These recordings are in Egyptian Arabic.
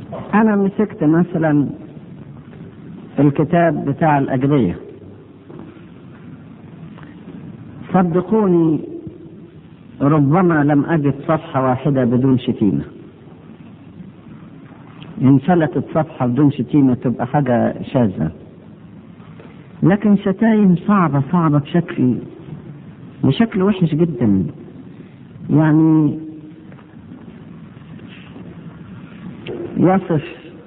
أنا مسكت مثلا الكتاب بتاع الأجبية صدقوني ربما لم أجد صفحة واحدة بدون شتيمة إن فلتت صفحة بدون شتيمة تبقى حاجة شاذة لكن شتايم صعبة صعبة بشكل بشكل وحش جدا يعني يصف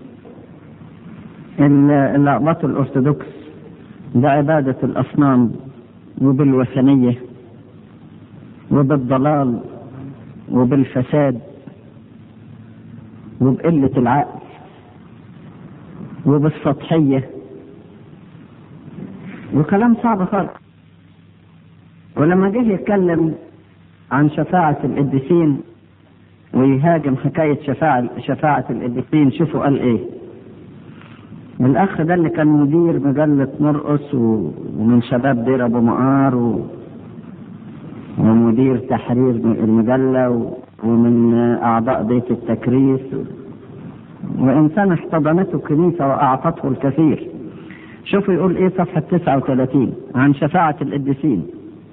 اللعبات الأرثوذكس بعبادة الأصنام وبالوثنية وبالضلال وبالفساد وبقلة العقل وبالسطحية وكلام صعب خالص ولما جه يتكلم عن شفاعة القديسين ويهاجم حكاية شفاعة شفاعة القديسين شوفوا قال ايه الأخ ده اللي كان مدير مجلة مرقس ومن شباب دير أبو مقار و... ومدير تحرير المجلة ومن أعضاء بيت التكريس وإنسان احتضنته الكنيسة وأعطته الكثير شوفوا يقول إيه صفحة 39 عن شفاعة القديسين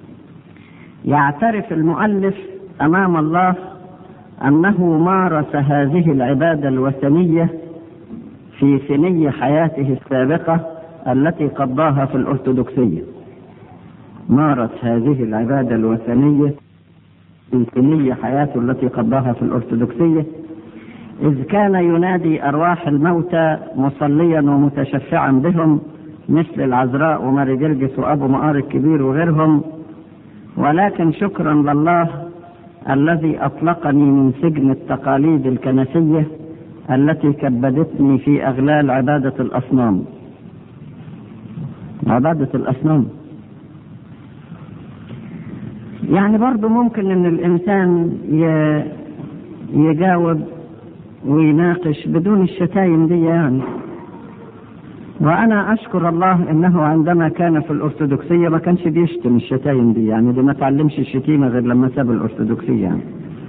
يعترف المؤلف أمام الله أنه مارس هذه العبادة الوثنية في سني حياته السابقة التي قضاها في الأرثوذكسية مارس هذه العبادة الوثنية في سني حياته التي قضاها في الأرثوذكسية إذ كان ينادي أرواح الموتى مصليا ومتشفعا بهم مثل العذراء وماري جرجس وأبو مقار الكبير وغيرهم ولكن شكرا لله الذي أطلقني من سجن التقاليد الكنسية التي كبدتني في أغلال عبادة الأصنام عبادة الأصنام يعني برضو ممكن ان الانسان يجاوب ويناقش بدون الشتايم دي يعني وانا اشكر الله انه عندما كان في الارثوذكسيه ما كانش بيشتم الشتايم دي يعني دي ما تعلمش الشتيمه غير لما ساب الارثوذكسيه يعني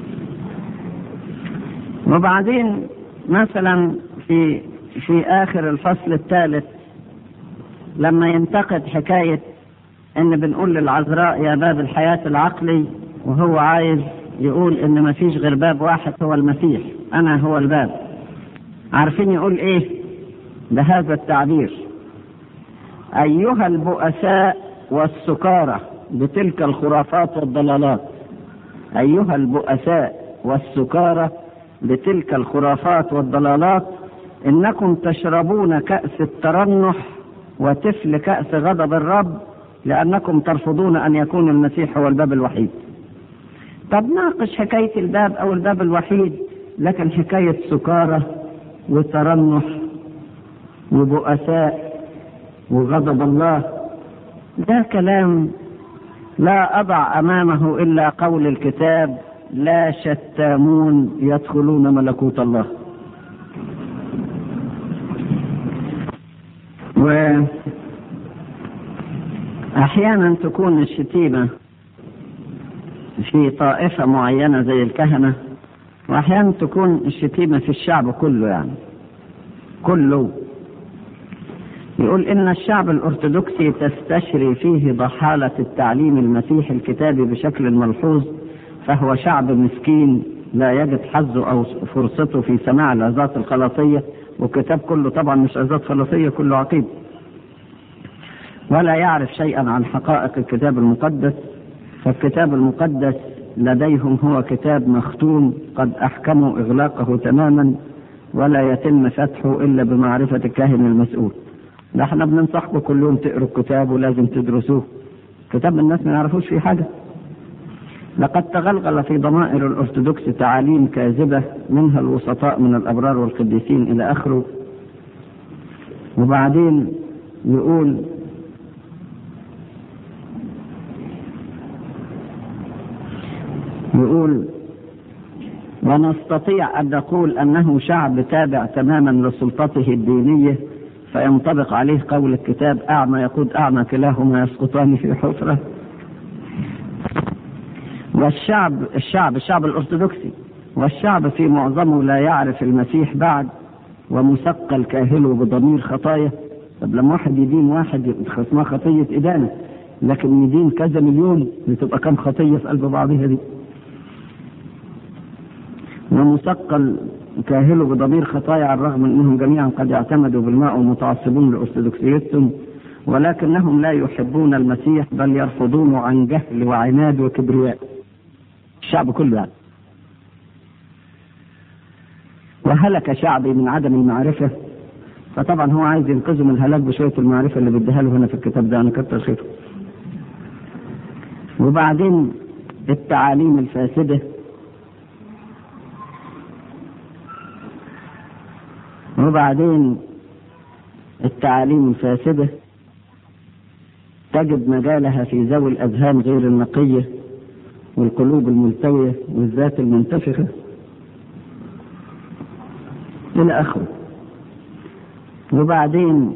وبعدين مثلا في في اخر الفصل الثالث لما ينتقد حكايه ان بنقول للعذراء يا باب الحياه العقلي وهو عايز يقول ان ما فيش غير باب واحد هو المسيح انا هو الباب عارفين يقول ايه بهذا التعبير ايها البؤساء والسكارى بتلك الخرافات والضلالات ايها البؤساء والسكارى بتلك الخرافات والضلالات انكم تشربون كاس الترنح وتفل كاس غضب الرب لانكم ترفضون ان يكون المسيح هو الباب الوحيد طب ناقش حكايه الباب او الباب الوحيد لكن حكايه سكارى وترنح وبؤساء وغضب الله ده كلام لا أضع أمامه إلا قول الكتاب لا شتامون يدخلون ملكوت الله وأحيانا تكون الشتيمة في طائفة معينة زي الكهنة وأحيانا تكون الشتيمة في الشعب كله يعني كله يقول إن الشعب الأرثوذكسي تستشري فيه ضحالة التعليم المسيحي الكتابي بشكل ملحوظ فهو شعب مسكين لا يجد حظه أو فرصته في سماع العظات الخلاصية والكتاب كله طبعا مش عظات خلاصية كله عقيد ولا يعرف شيئا عن حقائق الكتاب المقدس فالكتاب المقدس لديهم هو كتاب مختوم قد أحكموا إغلاقه تماما ولا يتم فتحه إلا بمعرفة الكاهن المسؤول ده احنا بننصحكم كل يوم تقروا الكتاب ولازم تدرسوه كتاب الناس ما يعرفوش فيه حاجة لقد تغلغل في ضمائر الأرثوذكس تعاليم كاذبة منها الوسطاء من الأبرار والقديسين إلى آخره وبعدين يقول يقول ونستطيع أن نقول أنه شعب تابع تماما لسلطته الدينية فينطبق عليه قول الكتاب أعمى يقود أعمى كلاهما يسقطان في حفرة والشعب الشعب الشعب الأرثوذكسي والشعب في معظمه لا يعرف المسيح بعد ومثقل كاهله بضمير خطايا طب لما واحد يدين واحد اسمها خطية إدانة لكن يدين كذا مليون بتبقى كم خطية في قلب بعضها دي ومثقل كاهله بضمير خطايا على الرغم انهم جميعا قد اعتمدوا بالماء ومتعصبون لارثوذكسيتهم ولكنهم لا يحبون المسيح بل يرفضونه عن جهل وعناد وكبرياء الشعب كله يعني وهلك شعبي من عدم المعرفة فطبعا هو عايز ينقذه من الهلاك بشوية المعرفة اللي بديها له هنا في الكتاب ده أنا كتر خيره وبعدين التعاليم الفاسدة وبعدين التعاليم الفاسدة تجد مجالها في ذوي الأذهان غير النقية والقلوب الملتوية والذات المنتفخة إلى آخره وبعدين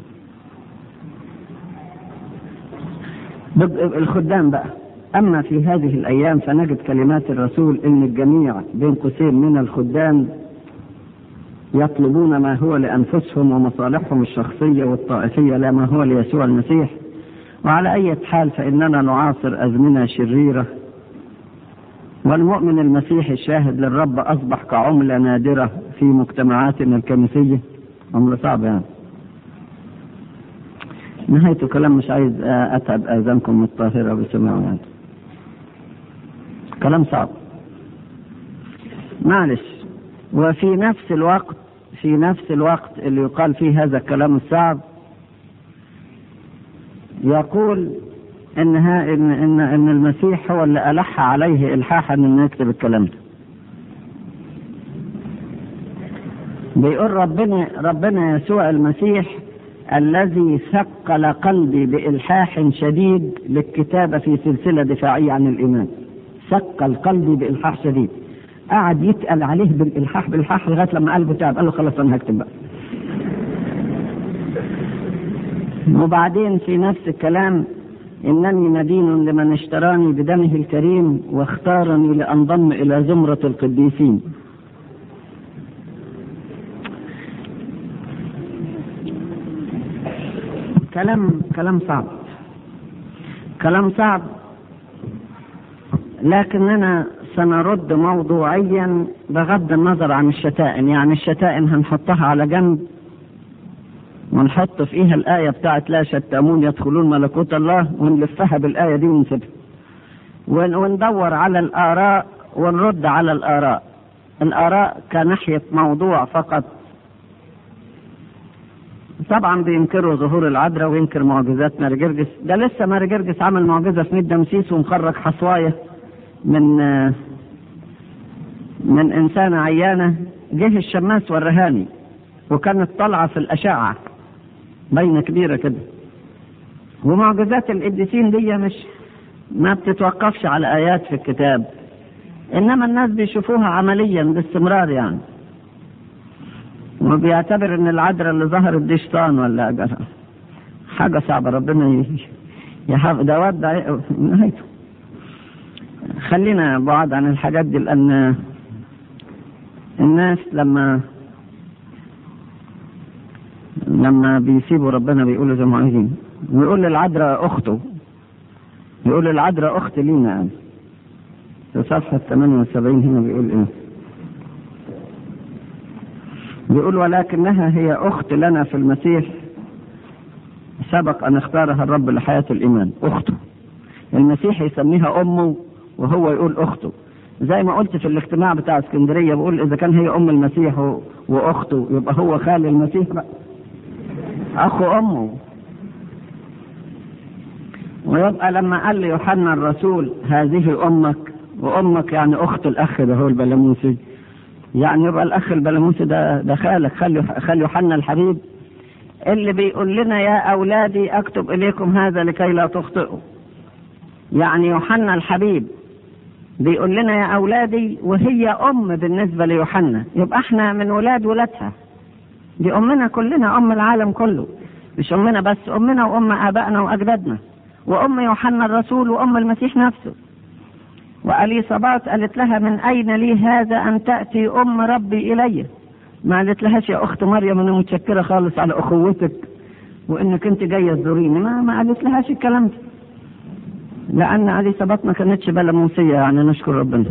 الخدام بقى أما في هذه الأيام فنجد كلمات الرسول إن الجميع بين قوسين من الخدام يطلبون ما هو لأنفسهم ومصالحهم الشخصية والطائفية لا ما هو ليسوع المسيح وعلى أي حال فإننا نعاصر أزمنة شريرة والمؤمن المسيحي الشاهد للرب أصبح كعملة نادرة في مجتمعاتنا الكنسية عملة صعبة يعني نهاية كلام مش عايز أتعب آذانكم الطاهرة بسماعه يعني كلام صعب معلش وفي نفس الوقت في نفس الوقت اللي يقال فيه هذا الكلام الصعب يقول انها ان ان ان المسيح هو اللي الح عليه الحاحا انه يكتب الكلام ده. بيقول ربنا ربنا يسوع المسيح الذي ثقل قلبي بإلحاح شديد للكتابة في سلسلة دفاعية عن الإيمان. ثقل قلبي بإلحاح شديد. قعد يتقل عليه بالإلحاح بالإلحاح لغاية لما قلبه تعب قال له خلاص أنا هكتب بقى. وبعدين في نفس الكلام إنني مدين لمن اشتراني بدمه الكريم واختارني لأنضم إلى زمرة القديسين كلام كلام صعب كلام صعب لكننا سنرد موضوعيا بغض النظر عن الشتائم يعني الشتائم هنحطها على جنب ونحط فيها الآية بتاعت لا شتامون يدخلون ملكوت الله ونلفها بالآية دي ونسيبها وندور على الآراء ونرد على الآراء الآراء كناحية موضوع فقط طبعا بينكروا ظهور العذراء وينكر معجزات ماري جرجس ده لسه ماري جرجس عمل معجزة في ميت دمسيس ومخرج حصواية من من إنسانة عيانة جه الشماس والرهاني وكانت طالعة في الأشعة بينة كبيرة كده ومعجزات القديسين دي مش ما بتتوقفش على آيات في الكتاب إنما الناس بيشوفوها عمليا باستمرار يعني وبيعتبر إن العذراء اللي ظهرت دي شيطان ولا أجرها حاجة صعبة ربنا يحافظ ده وضع نهايته خلينا بعاد عن الحاجات دي لأن الناس لما لما بيسيبوا ربنا بيقولوا زي ما عايزين ويقول للعذراء اخته يقول للعذراء اخت لينا يعني في صفحة 78 هنا بيقول ايه بيقول ولكنها هي اخت لنا في المسيح سبق ان اختارها الرب لحياة الايمان اخته المسيح يسميها امه وهو يقول اخته زي ما قلت في الاجتماع بتاع اسكندرية بقول اذا كان هي ام المسيح واخته يبقى هو خال المسيح بقى اخو امه ويبقى لما قال ليوحنا الرسول هذه امك وامك يعني اخت الاخ ده هو البلاموسي يعني يبقى الاخ البلاموسي ده ده خالك خال خال يوحنا الحبيب اللي بيقول لنا يا اولادي اكتب اليكم هذا لكي لا تخطئوا يعني يوحنا الحبيب بيقول لنا يا اولادي وهي ام بالنسبه ليوحنا يبقى احنا من ولاد ولادها دي امنا كلنا ام العالم كله مش امنا بس امنا وام ابائنا واجدادنا وام يوحنا الرسول وام المسيح نفسه واليصابات قالت لها من اين لي هذا ان تاتي ام ربي الي ما قالت لهاش يا اخت مريم انا متشكره خالص على اخوتك وانك انت جايه تزوريني ما ما قالت لهاش الكلام ده لان اليسابات ما كانتش بلموسيه يعني نشكر ربنا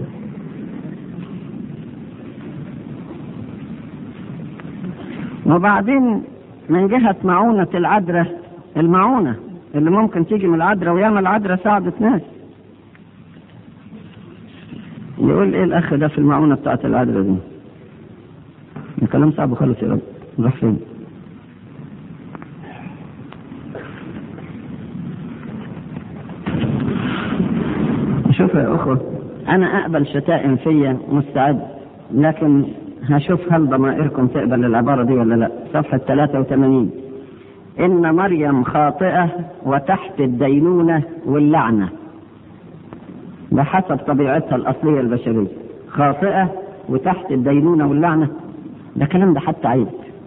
وبعدين من جهة معونة العذراء المعونة اللي ممكن تيجي من العذراء وياما العذراء ساعدت ناس يقول ايه الاخ ده في المعونة بتاعت العذراء دي الكلام صعب خالص يا رب راح فين شوف يا اخوة انا اقبل شتائم فيا مستعد لكن هشوف هل ضمائركم تقبل العبارة دي ولا لا صفحة 83 إن مريم خاطئة وتحت الدينونة واللعنة بحسب طبيعتها الأصلية البشرية خاطئة وتحت الدينونة واللعنة ده كلام ده حتى عيب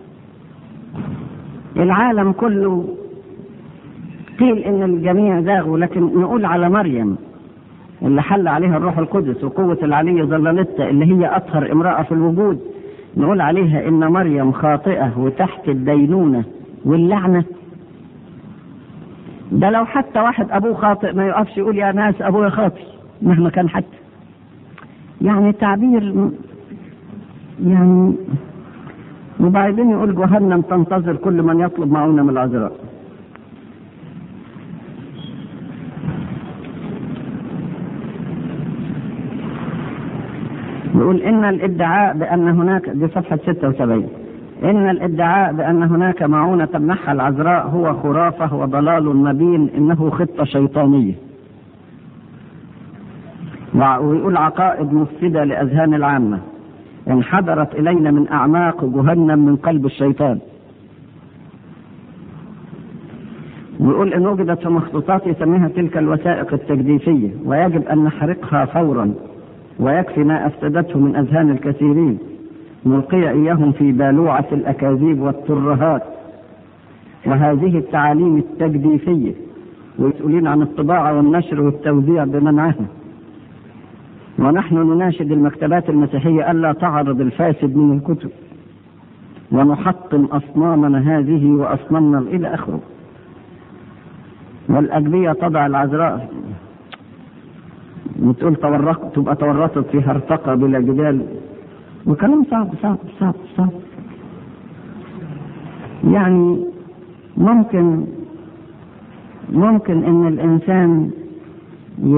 العالم كله قيل إن الجميع زاغوا لكن نقول على مريم اللي حل عليها الروح القدس وقوة العلي ظللتها اللي هي أطهر امرأة في الوجود نقول عليها إن مريم خاطئة وتحت الدينونة واللعنة ده لو حتى واحد أبوه خاطئ ما يقفش يقول يا ناس أبويا خاطئ مهما كان حتى يعني تعبير يعني وبعدين يقول جهنم تنتظر كل من يطلب معونة من العذراء يقول إن الادعاء بأن هناك دي صفحة 76 إن الادعاء بأن هناك معونة تمنحها العذراء هو خرافة وضلال مبين إنه خطة شيطانية ويقول عقائد مفسدة لأذهان العامة انحدرت إلينا من أعماق جهنم من قلب الشيطان ويقول إن وجدت في مخطوطات يسميها تلك الوثائق التجديفية ويجب أن نحرقها فورا ويكفي ما أفسدته من أذهان الكثيرين نلقي إياهم في بالوعة الأكاذيب والترهات وهذه التعاليم التجديفية ويسؤولين عن الطباعة والنشر والتوزيع بمنعها ونحن نناشد المكتبات المسيحية ألا تعرض الفاسد من الكتب ونحطم أصنامنا هذه وأصنامنا إلى آخره والأجبية تضع العذراء وتقول تورط تبقى تورطت في هرطقة بلا جدال وكلام صعب صعب صعب صعب يعني ممكن ممكن ان الانسان ي...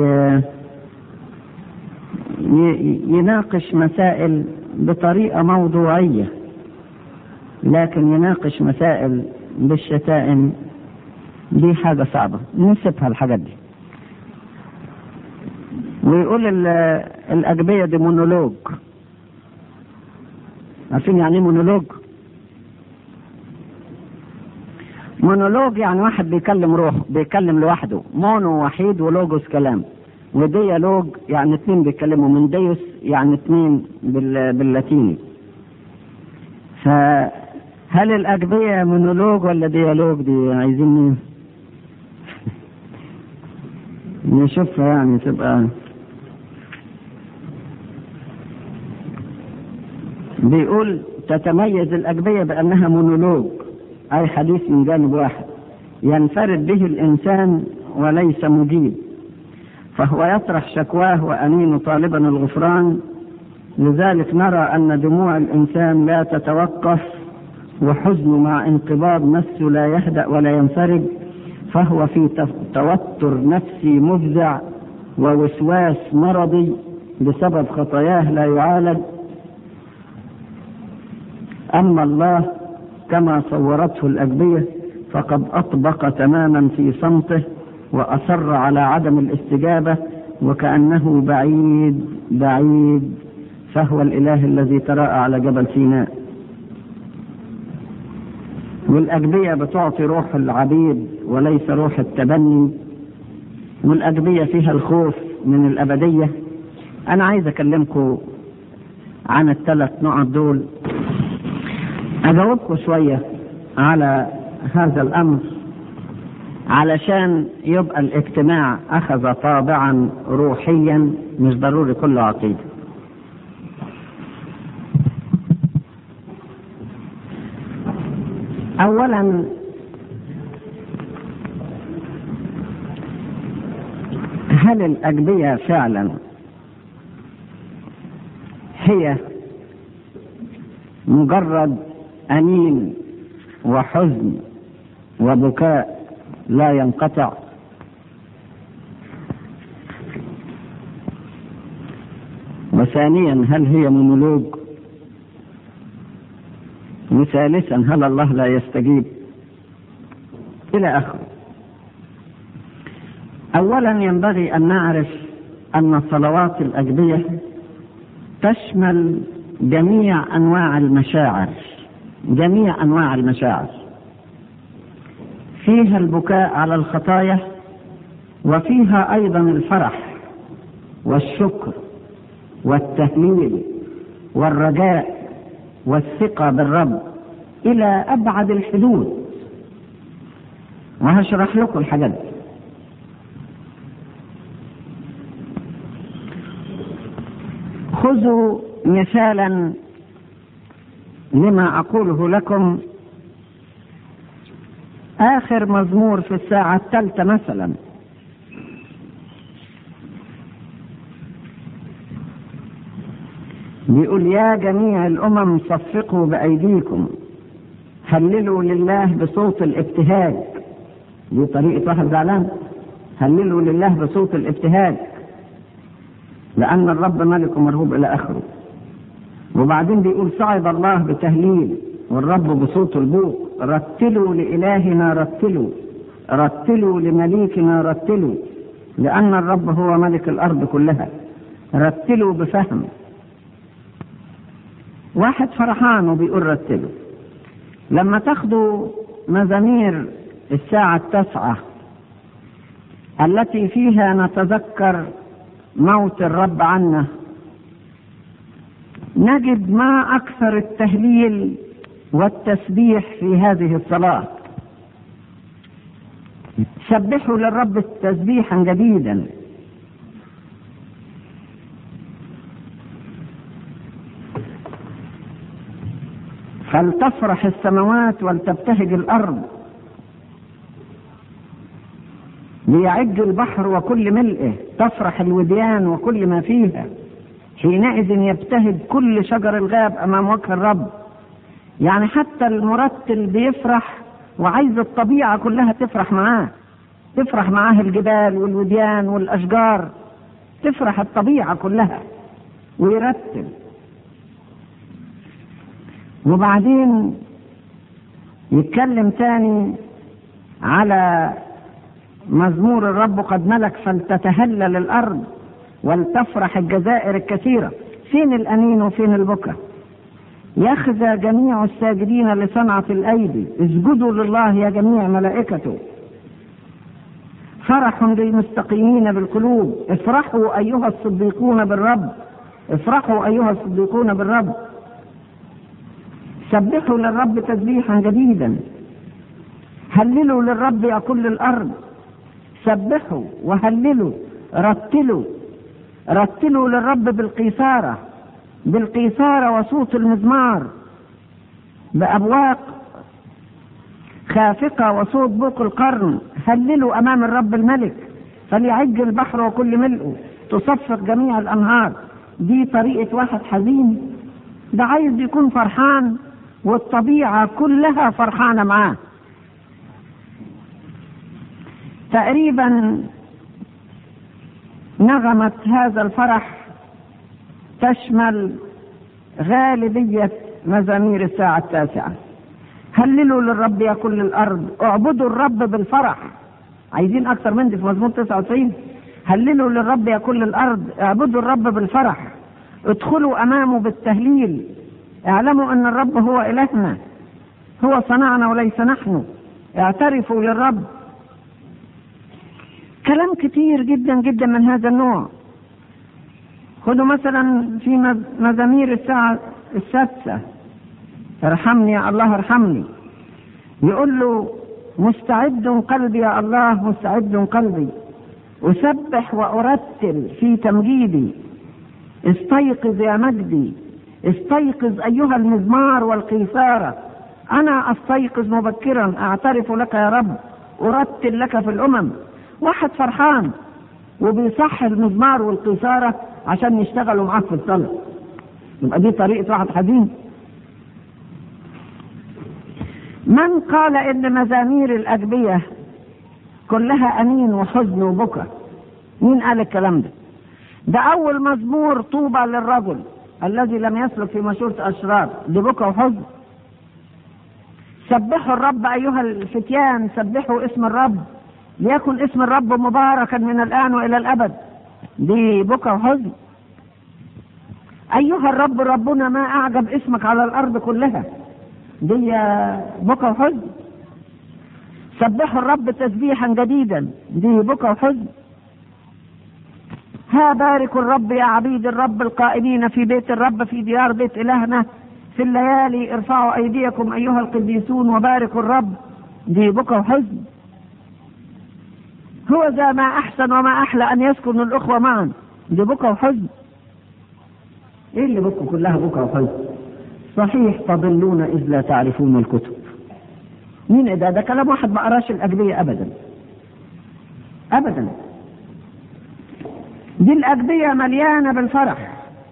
ي... يناقش مسائل بطريقة موضوعية لكن يناقش مسائل بالشتائم دي حاجة صعبة نسيبها الحاجات دي ويقول الأجبية دي مونولوج عارفين يعني ايه مونولوج؟ مونولوج يعني واحد بيكلم روحه بيكلم لوحده مونو وحيد ولوجوس كلام وديالوج يعني اتنين بيتكلموا من ديوس يعني اتنين بال... باللاتيني فهل الأجبية مونولوج ولا ديالوج دي عايزين مين؟ نشوفها يعني تبقى بيقول تتميز الأجبية بأنها مونولوج أي حديث من جانب واحد ينفرد به الإنسان وليس مجيب فهو يطرح شكواه وأنين طالبا الغفران لذلك نرى أن دموع الإنسان لا تتوقف وحزنه مع انقباض نفسه لا يهدأ ولا ينفرج فهو في توتر نفسي مفزع ووسواس مرضي بسبب خطاياه لا يعالج أما الله كما صورته الأجبية فقد أطبق تماما في صمته وأصر على عدم الاستجابة وكأنه بعيد بعيد فهو الإله الذي تراءى على جبل سيناء والأجبية بتعطي روح العبيد وليس روح التبني والأجبية فيها الخوف من الأبدية أنا عايز أكلمكم عن الثلاث نقط دول أجاوبكم شوية على هذا الأمر علشان يبقى الاجتماع أخذ طابعا روحيا مش ضروري كله عقيدة اولا هل الاجبيه فعلا هي مجرد انين وحزن وبكاء لا ينقطع وثانيا هل هي مونولوج وثالثا هل الله لا يستجيب الى اخره اولا ينبغي ان نعرف ان صلوات الاجبيه تشمل جميع انواع المشاعر جميع انواع المشاعر فيها البكاء على الخطايا وفيها ايضا الفرح والشكر والتهليل والرجاء والثقه بالرب الى ابعد الحدود وهشرح لكم الحاجات دي خذوا مثالا لما اقوله لكم اخر مزمور في الساعه الثالثه مثلا بيقول يا جميع الامم صفقوا بايديكم هللوا لله بصوت الابتهاج دي طريقه واحد زعلان هللوا لله بصوت الابتهاج لأن الرب ملك مرهوب إلى آخره وبعدين بيقول صعد الله بتهليل والرب بصوت البوق رتلوا لإلهنا رتلوا رتلوا لمليكنا رتلوا لأن الرب هو ملك الأرض كلها رتلوا بفهم واحد فرحان وبيقول رتلوا لما تاخدوا مزامير الساعة التاسعة التي فيها نتذكر موت الرب عنا نجد ما اكثر التهليل والتسبيح في هذه الصلاه سبحوا للرب تسبيحا جديدا فلتفرح السماوات ولتبتهج الارض ليعج البحر وكل ملئه تفرح الوديان وكل ما فيها حينئذ يبتهج كل شجر الغاب امام وجه الرب يعني حتى المرتل بيفرح وعايز الطبيعه كلها تفرح معاه تفرح معاه الجبال والوديان والاشجار تفرح الطبيعه كلها ويرتل وبعدين يتكلم تاني على مزمور الرب قد ملك فلتتهلل الارض ولتفرح الجزائر الكثيره فين الانين وفين البكا يخزى جميع الساجدين لصنعة الأيدي اسجدوا لله يا جميع ملائكته فرح للمستقيمين بالقلوب افرحوا أيها الصديقون بالرب افرحوا أيها الصديقون بالرب سبحوا للرب تسبيحا جديدا هللوا للرب يا كل الأرض سبحوا وهللوا رتلوا رتلوا للرب بالقيثارة بالقيثارة وصوت المزمار بأبواق خافقة وصوت بوق القرن هللوا أمام الرب الملك فليعج البحر وكل ملئه تصفق جميع الأنهار دي طريقة واحد حزين ده عايز يكون فرحان والطبيعة كلها فرحانة معاه تقريبا نغمة هذا الفرح تشمل غالبية مزامير الساعة التاسعة هللوا للرب يا كل الأرض اعبدوا الرب بالفرح عايزين أكثر من دي في مزمور 99 هللوا للرب يا كل الأرض اعبدوا الرب بالفرح ادخلوا أمامه بالتهليل اعلموا أن الرب هو إلهنا هو صنعنا وليس نحن اعترفوا للرب كلام كتير جدا جدا من هذا النوع خذوا مثلا في مزامير الساعة السادسة ارحمني يا الله ارحمني يقول له مستعد قلبي يا الله مستعد قلبي أسبح وأرتل في تمجيدي استيقظ يا مجدي استيقظ أيها المزمار والقيثارة أنا أستيقظ مبكرا أعترف لك يا رب أرتل لك في الأمم واحد فرحان وبيصح المزمار والقيثارة عشان يشتغلوا معاك في الصلاة يبقى دي طريقة واحد حزين من قال إن مزامير الأجبية كلها أنين وحزن وبكى مين قال الكلام ده ده أول مزمور طوبى للرجل الذي لم يسلك في مشورة أشرار دي بكى وحزن سبحوا الرب أيها الفتيان سبحوا اسم الرب ليكن اسم الرب مباركا من الآن وإلى الأبد دي بكى وحزن أيها الرب ربنا ما أعجب اسمك على الأرض كلها دي بكى وحزن سبحوا الرب تسبيحا جديدا دي بكى وحزن ها باركوا الرب يا عبيد الرب القائمين في بيت الرب في ديار بيت إلهنا في الليالي ارفعوا أيديكم أيها القديسون وباركوا الرب دي بكى وحزن هو ذا ما أحسن وما أحلى أن يسكن الأخوة معا دي بكى وحزن إيه اللي بكى كلها بكى وحزن صحيح تضلون إذ لا تعرفون الكتب مين ده ده كلام واحد ما قراش الأجبية أبدا أبدا دي الأجبية مليانة بالفرح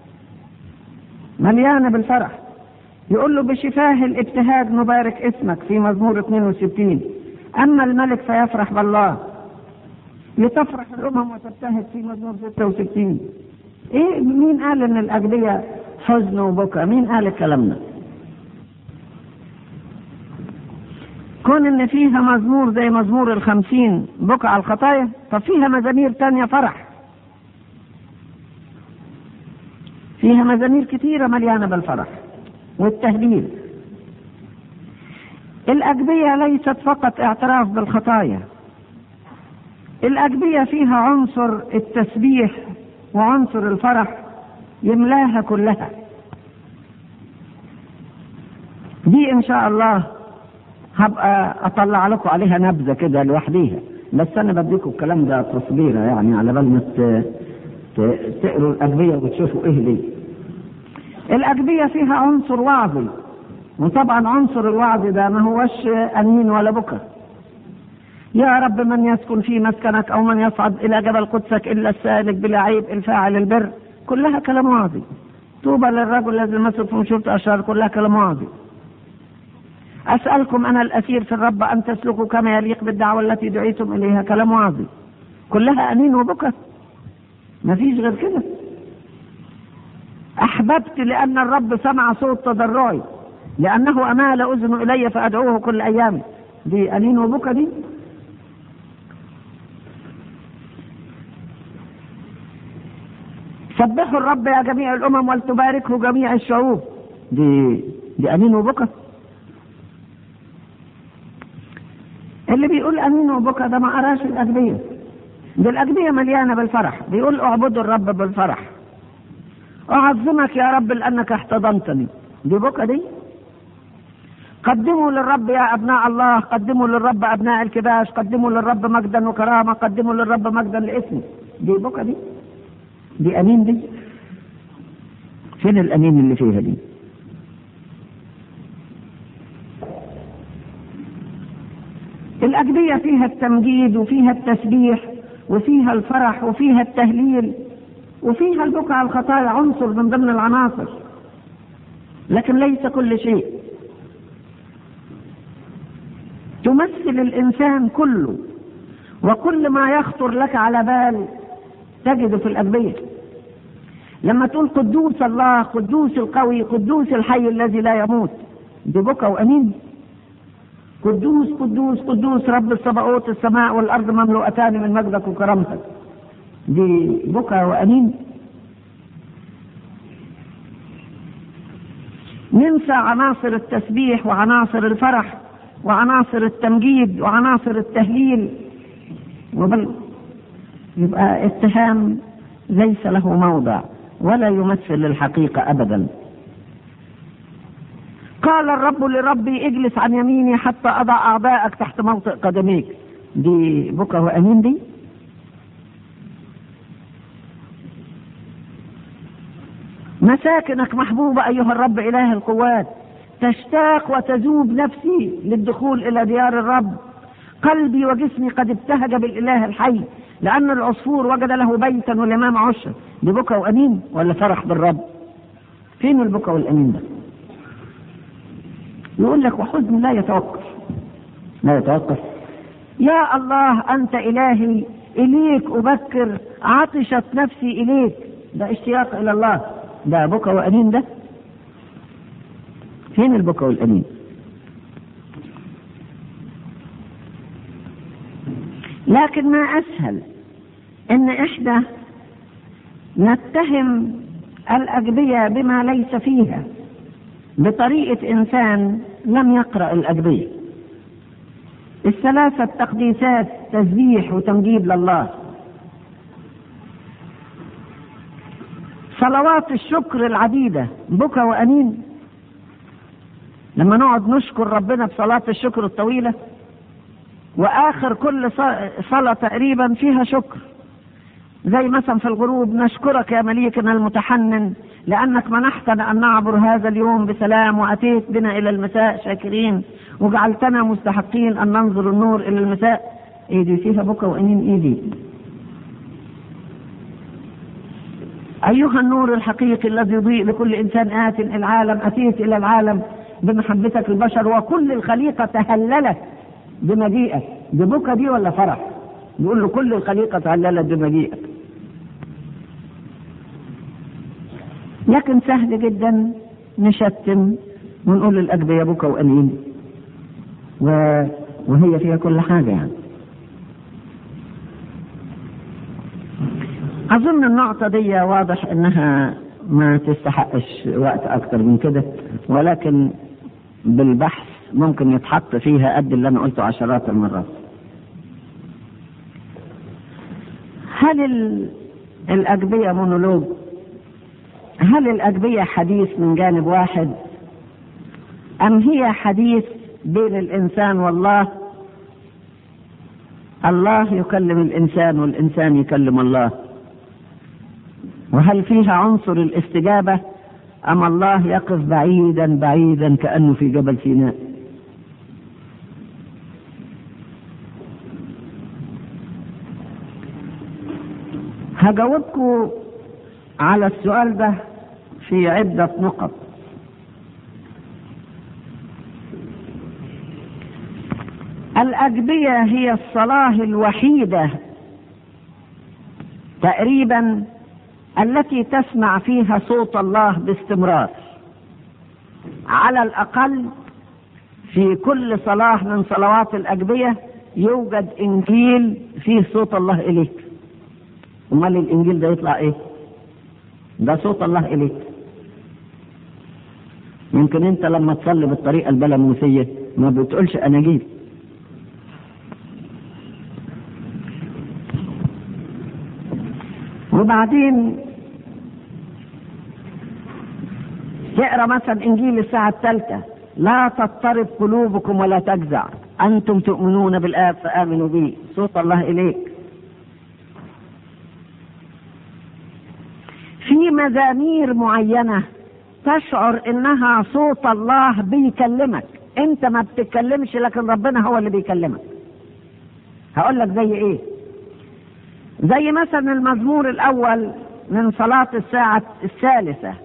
مليانة بالفرح يقول له بشفاه الابتهاج نبارك اسمك في مزمور 62 أما الملك فيفرح بالله لتفرح الأمم وتبتهج في مزمور 66 إيه مين قال إن الأجبية حزن وبكى مين قال الكلام ده كون ان فيها مزمور زي مزمور الخمسين بكى على الخطايا طب فيها مزامير تانية فرح فيها مزامير كتيرة مليانة بالفرح والتهليل الأجبية ليست فقط اعتراف بالخطايا الأجبية فيها عنصر التسبيح وعنصر الفرح يملاها كلها دي إن شاء الله هبقى أطلع لكم عليها نبذة كده لوحديها بس أنا بديكم الكلام ده تصبيرة يعني على بال ما تقروا الأجبية وتشوفوا إيه دي الأجبية فيها عنصر وعظي وطبعا عنصر الوعظ ده ما هوش أنين ولا بكى يا رب من يسكن في مسكنك أو من يصعد إلى جبل قدسك إلا السالك بلا عيب الفاعل البر كلها كلام واضح طوبى للرجل الذي مسك في مشورة أشرار كلها كلام واضح أسألكم أنا الأسير في الرب أن تسلكوا كما يليق بالدعوة التي دعيتم إليها كلام واضح كلها أنين وبكى ما فيش غير كده أحببت لأن الرب سمع صوت تضرعي لأنه أمال أذن إلي فأدعوه كل أيام دي أنين وبكى دي سبحوا الرب يا جميع الأمم ولتباركه جميع الشعوب دي دي أنين وبكى اللي بيقول أمين وبكى ده ما قراش الأجبية دي الأجبية مليانة بالفرح بيقول اعبدوا الرب بالفرح أعظمك يا رب لأنك احتضنتني دي بكى دي قدموا للرب يا أبناء الله قدموا للرب أبناء الكباش قدموا للرب مجدا وكرامة قدموا للرب مجدا لاسمه دي بكى دي دي أمين دي فين الأمين اللي فيها دي الأجبية فيها التمجيد وفيها التسبيح وفيها الفرح وفيها التهليل وفيها البكاء على الخطايا عنصر من ضمن العناصر لكن ليس كل شيء تمثل الإنسان كله وكل ما يخطر لك على بال تجده في الأجبية لما تقول قدوس الله قدوس القوي قدوس الحي الذي لا يموت دي بكى وأمين قدوس قدوس قدوس رب السبعوت السماء والأرض مملوءتان من مجدك وكرامتك دي بكى وأنين ننسى عناصر التسبيح وعناصر الفرح وعناصر التمجيد وعناصر التهليل وبل يبقى اتهام ليس له موضع ولا يمثل الحقيقة أبدا قال الرب لربي اجلس عن يميني حتى أضع أعداءك تحت موطئ قدميك دي بكى وأنين دي مساكنك محبوبة أيها الرب إله القوات تشتاق وتذوب نفسي للدخول إلى ديار الرب قلبي وجسمي قد ابتهج بالإله الحي لأن العصفور وجد له بيتا والإمام عشر دي بكى وأنين ولا فرح بالرب فين البكى والأنين ده يقول لك وحزن لا يتوقف لا يتوقف يا الله أنت إلهي إليك أبكر عطشت نفسي إليك ده اشتياق إلى الله ده بكى وأنين ده فين البكى والأنين لكن ما أسهل إن إحدى نتهم الأجبية بما ليس فيها بطريقة إنسان لم يقرأ الأجبية الثلاثة تقديسات تسبيح وتمجيد لله صلوات الشكر العديدة بكى وأنين لما نقعد نشكر ربنا بصلاة الشكر الطويلة وآخر كل صلاة تقريبا فيها شكر زي مثلا في الغروب نشكرك يا مليكنا المتحنن لأنك منحتنا أن نعبر هذا اليوم بسلام وأتيت بنا إلى المساء شاكرين وجعلتنا مستحقين أن ننظر النور إلى المساء إيدي فيها بكى وإنين إيدي أيها النور الحقيقي الذي يضيء لكل إنسان آت العالم أتيت إلى العالم بمحبتك البشر وكل الخليقة تهللت بمجيئك دي بكى دي ولا فرح يقول له كل الخليقة تهللت بمجيئك لكن سهل جدا نشتم ونقول الأجبية بكى وأنين و... وهي فيها كل حاجة يعني أظن النقطة دي واضح إنها ما تستحقش وقت أكتر من كده ولكن بالبحث ممكن يتحط فيها قد اللي أنا قلته عشرات المرات هل ال... الأجبية مونولوج هل الأجبية حديث من جانب واحد أم هي حديث بين الإنسان والله الله يكلم الإنسان والإنسان يكلم الله وهل فيها عنصر الاستجابة أم الله يقف بعيدا بعيدا كأنه في جبل سيناء هجاوبكم على السؤال ده في عدة نقط الأجبية هي الصلاة الوحيدة تقريبا التي تسمع فيها صوت الله باستمرار على الأقل في كل صلاة من صلوات الأجبية يوجد إنجيل فيه صوت الله إليك امال الانجيل ده يطلع ايه ده صوت الله اليك يمكن انت لما تصلي بالطريقه البلموسيه ما بتقولش اناجيل وبعدين تقرا مثلا انجيل الساعه الثالثه لا تضطرب قلوبكم ولا تجزع انتم تؤمنون بالاب فامنوا بي صوت الله اليك في مزامير معينة تشعر انها صوت الله بيكلمك انت ما بتتكلمش لكن ربنا هو اللي بيكلمك هقول لك زي ايه زي مثلا المزمور الاول من صلاة الساعة الثالثة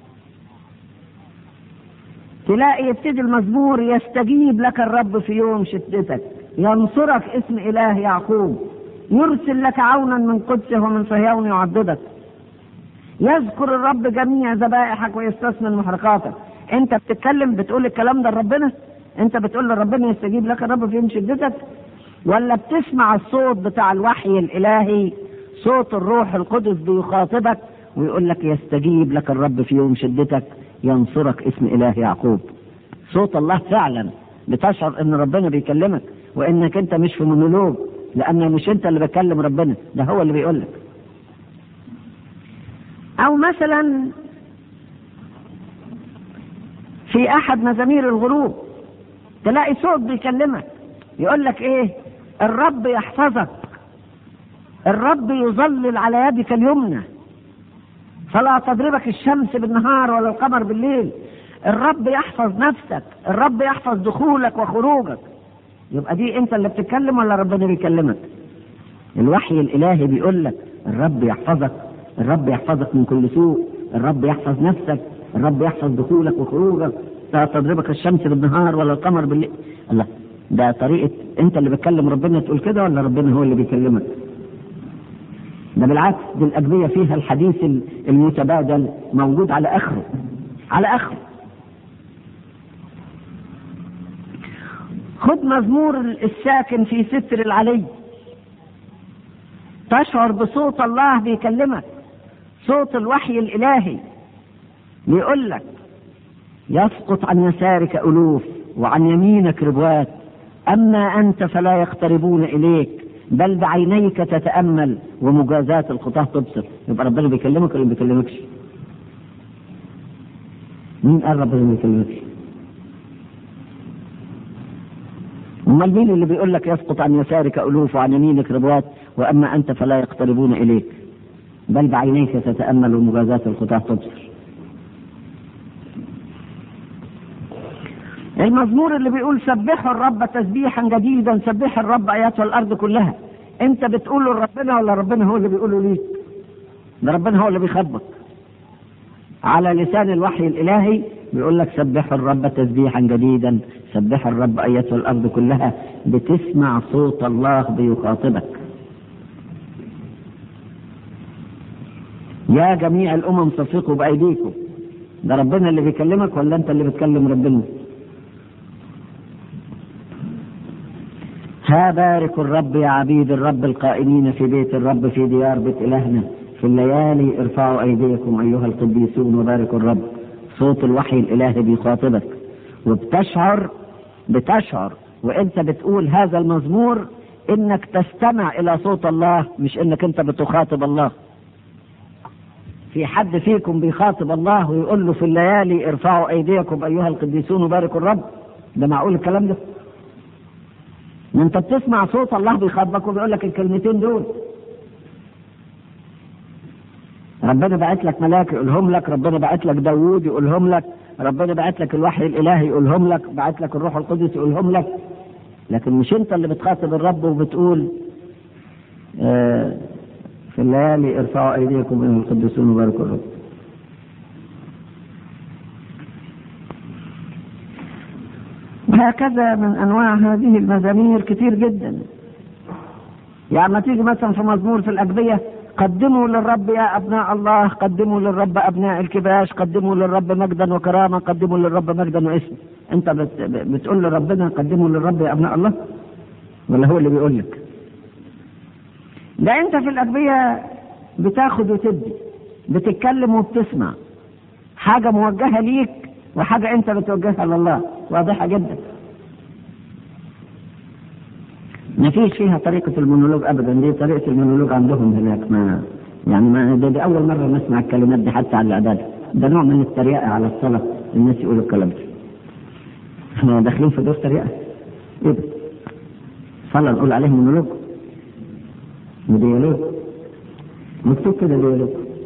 تلاقي يبتدي المزمور يستجيب لك الرب في يوم شدتك ينصرك اسم اله يعقوب يرسل لك عونا من قدسه ومن صهيون يعضدك يذكر الرب جميع ذبائحك ويستثمن محرقاتك انت بتتكلم بتقول الكلام ده لربنا انت بتقول لربنا يستجيب لك الرب في يوم شدتك ولا بتسمع الصوت بتاع الوحي الالهي صوت الروح القدس بيخاطبك ويقول لك يستجيب لك الرب في يوم شدتك ينصرك اسم اله يعقوب صوت الله فعلا بتشعر ان ربنا بيكلمك وانك انت مش في مونولوج لان مش انت اللي بتكلم ربنا ده هو اللي بيقول لك او مثلا في احد مزامير الغروب تلاقي صوت بيكلمك يقول لك ايه الرب يحفظك الرب يظلل على يدك اليمنى فلا تضربك الشمس بالنهار ولا القمر بالليل الرب يحفظ نفسك الرب يحفظ دخولك وخروجك يبقى دي انت اللي بتتكلم ولا ربنا بيكلمك الوحي الالهي بيقول لك الرب يحفظك الرب يحفظك من كل سوء الرب يحفظ نفسك الرب يحفظ دخولك وخروجك لا تضربك الشمس بالنهار ولا القمر بالليل الله ده طريقة انت اللي بتكلم ربنا تقول كده ولا ربنا هو اللي بيكلمك ده بالعكس دي الأجبية فيها الحديث المتبادل موجود على آخره على آخره خد مزمور الساكن في ستر العلي تشعر بصوت الله بيكلمك صوت الوحي الإلهي بيقول لك يسقط عن يسارك ألوف وعن يمينك ربوات أما أنت فلا يقتربون إليك بل بعينيك تتأمل ومجازات الخطاة تبصر يبقى ربنا بيكلمك ولا ما بيكلمكش مين قال ربنا ما بيكلمكش امال مين اللي بيقول لك يسقط عن يسارك الوف وعن يمينك ربوات واما انت فلا يقتربون اليك بل بعينيك تتامل ومجازات الخطاة تبصر المزمور اللي بيقول سبحوا الرب تسبيحا جديدا سبح الرب اياتها الارض كلها انت بتقوله لربنا ولا ربنا هو اللي بيقوله ليك ده ربنا هو اللي بيخبط على لسان الوحي الالهي بيقول لك سبحوا الرب تسبيحا جديدا سبح الرب ايتها الارض كلها بتسمع صوت الله بيخاطبك يا جميع الامم صفقوا بايديكم ده ربنا اللي بيكلمك ولا انت اللي بتكلم ربنا ها بارك الرب يا عبيد الرب القائمين في بيت الرب في ديار بيت إلهنا في الليالي ارفعوا أيديكم أيها القديسون وباركوا الرب صوت الوحي الإلهي بيخاطبك وبتشعر بتشعر وانت بتقول هذا المزمور انك تستمع الى صوت الله مش انك انت بتخاطب الله في حد فيكم بيخاطب الله ويقول له في الليالي ارفعوا ايديكم ايها القديسون وباركوا الرب ده معقول الكلام ده ما انت بتسمع صوت الله بيخاطبك وبيقول لك الكلمتين دول ربنا بعت لك ملاك يقولهم لك ربنا بعت لك داوود يقولهم لك ربنا بعت لك الوحي الالهي يقولهم لك بعت لك الروح القدس يقولهم لك لكن مش انت اللي بتخاطب الرب وبتقول آه في الليالي ارفعوا ايديكم ايها القديسون وباركوا الرب وهكذا من انواع هذه المزامير كتير جدا يعني ما تيجي مثلا في مزمور في الاجبيه قدموا للرب يا ابناء الله قدموا للرب ابناء الكباش قدموا للرب مجدا وكرامه قدموا للرب مجدا واسم انت بت بتقول لربنا قدموا للرب يا ابناء الله ولا هو اللي بيقول لك ده انت في الاجبيه بتاخد وتدي بتتكلم وبتسمع حاجه موجهه ليك وحاجه انت بتوجهها لله واضحه جدا ما فيش فيها طريقة المونولوج أبدا دي طريقة المونولوج عندهم هناك ما يعني ما دي, دي أول مرة نسمع الكلمات دي حتى على الإعداد ده نوع من التريقة على الصلاة الناس يقولوا الكلام ده احنا داخلين في دور تريقة إيه ده؟ صلاة نقول عليه مونولوج وديالوج مكتوب كده ديالوج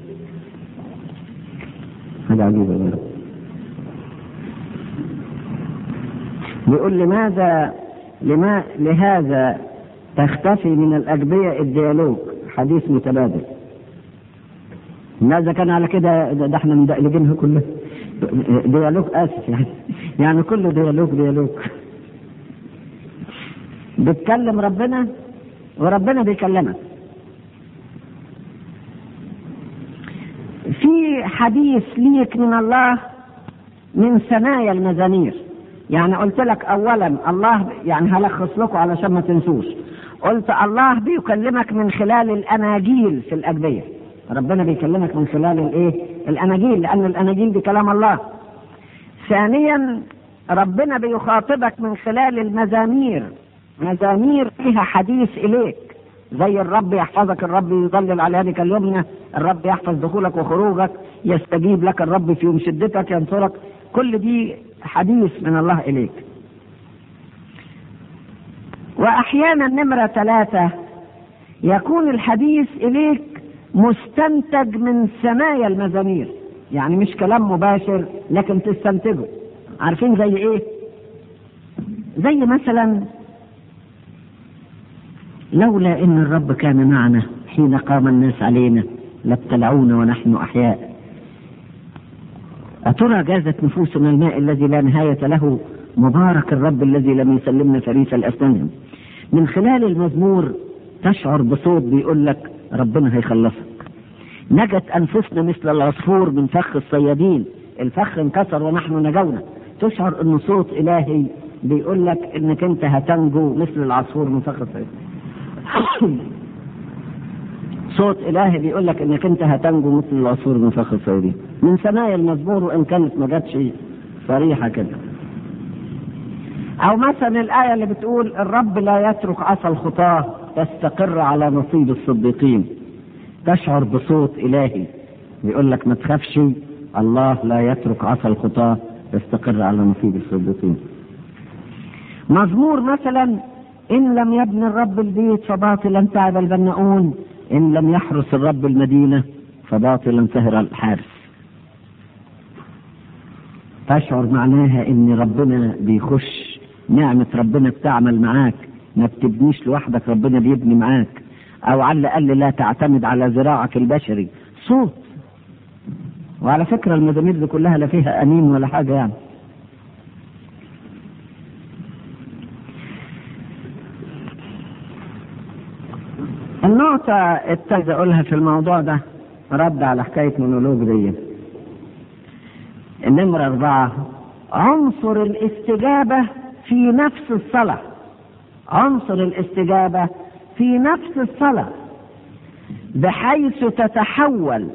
حاجة عجيبة يا رب بيقول لماذا لما لهذا تختفي من الأجبية الديالوج حديث متبادل ماذا كان على كده ده, ده احنا مدقلجينها كلها ديالوج اسف يعني يعني كله ديالوج ديالوج بتكلم ربنا وربنا بيكلمك في حديث ليك من الله من ثنايا المزامير يعني قلت لك اولا الله يعني هلخص لكم علشان ما تنسوش قلت الله بيكلمك من خلال الاناجيل في الاجبيه ربنا بيكلمك من خلال الايه الاناجيل لان الاناجيل دي كلام الله ثانيا ربنا بيخاطبك من خلال المزامير مزامير فيها حديث اليك زي الرب يحفظك الرب يظلل على يدك اليمنى الرب يحفظ دخولك وخروجك يستجيب لك الرب في يوم شدتك ينصرك كل دي حديث من الله إليك وأحيانا نمرة ثلاثة يكون الحديث إليك مستنتج من ثنايا المزامير يعني مش كلام مباشر لكن تستنتجه عارفين زي ايه زي مثلا لولا ان الرب كان معنا حين قام الناس علينا لابتلعونا ونحن احياء أترى جازت نفوسنا الماء الذي لا نهاية له مبارك الرب الذي لم يسلمنا فريس الأسنان من خلال المزمور تشعر بصوت بيقول لك ربنا هيخلصك نجت أنفسنا مثل العصفور من فخ الصيادين الفخ انكسر ونحن نجونا تشعر أن صوت إلهي بيقول لك أنك أنت هتنجو مثل العصفور من فخ الصيادين صوت إلهي بيقول لك أنك أنت هتنجو مثل العصفور من فخ الصيادين من ثنايا المزمور وإن كانت ما جاتش صريحة كده أو مثلا الآية اللي بتقول الرب لا يترك عصا الخطاة تستقر على نصيب الصديقين تشعر بصوت إلهي بيقول لك ما تخافش الله لا يترك عصا الخطاة تستقر على نصيب الصديقين مزمور مثلا إن لم يبني الرب البيت فباطلا تعب البناؤون إن لم يحرس الرب المدينة فباطلا سهر الحارس تشعر معناها ان ربنا بيخش نعمة ربنا بتعمل معاك ما بتبنيش لوحدك ربنا بيبني معاك او على الاقل لا تعتمد على ذراعك البشري صوت وعلى فكرة المزامير دي كلها لا فيها امين ولا حاجة يعني النقطة التالتة أقولها في الموضوع ده رد على حكاية مونولوج دي النمرة أربعة عنصر الاستجابة في نفس الصلاة عنصر الاستجابة في نفس الصلاة بحيث تتحول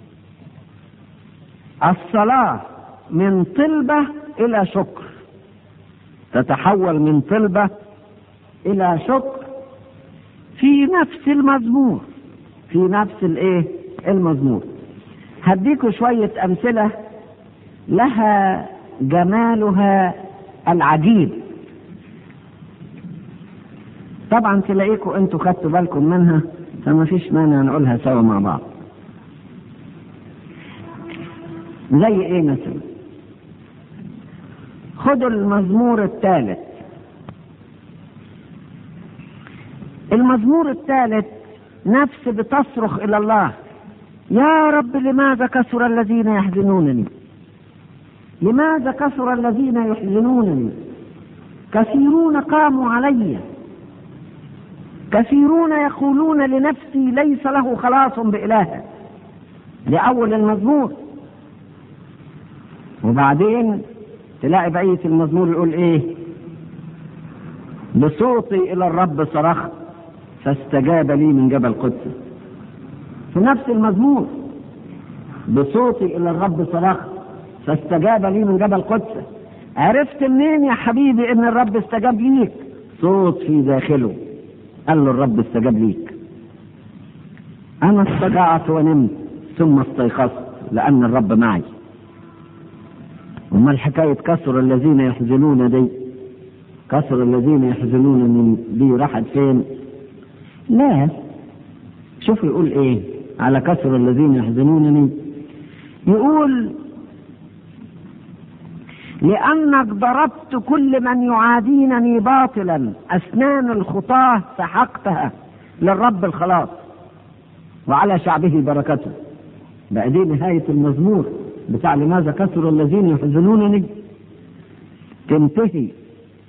الصلاة من طلبة إلى شكر تتحول من طلبة إلى شكر في نفس المزمور في نفس الايه المزمور هديكوا شوية أمثلة لها جمالها العجيب طبعا تلاقيكم انتوا خدتوا بالكم منها فما فيش مانع نقولها سوا مع بعض زي ايه مثلا خدوا المزمور الثالث المزمور الثالث نفس بتصرخ الى الله يا رب لماذا كثر الذين يحزنونني لماذا كثر الذين يحزنونني كثيرون قاموا علي كثيرون يقولون لنفسي ليس له خلاص بإله لأول المزمور وبعدين تلاقي بقية المزمور يقول ايه بصوتي إلى الرب صرخت فاستجاب لي من جبل قدس في نفس المزمور بصوتي إلى الرب صرخت فاستجاب لي من جبل قدس عرفت منين يا حبيبي ان الرب استجاب ليك صوت في داخله قال له الرب استجاب ليك انا استجعت ونمت ثم استيقظت لان الرب معي امال حكايه كسر الذين يحزنون دي كسر الذين يحزنون من دي راحت فين لا شوف يقول ايه على كسر الذين يحزنونني يقول لأنك ضربت كل من يعادينني باطلا أسنان الخطاة سحقتها للرب الخلاص وعلى شعبه بركته بقى دي نهاية المزمور بتاع لماذا كثر الذين يحزنونني تنتهي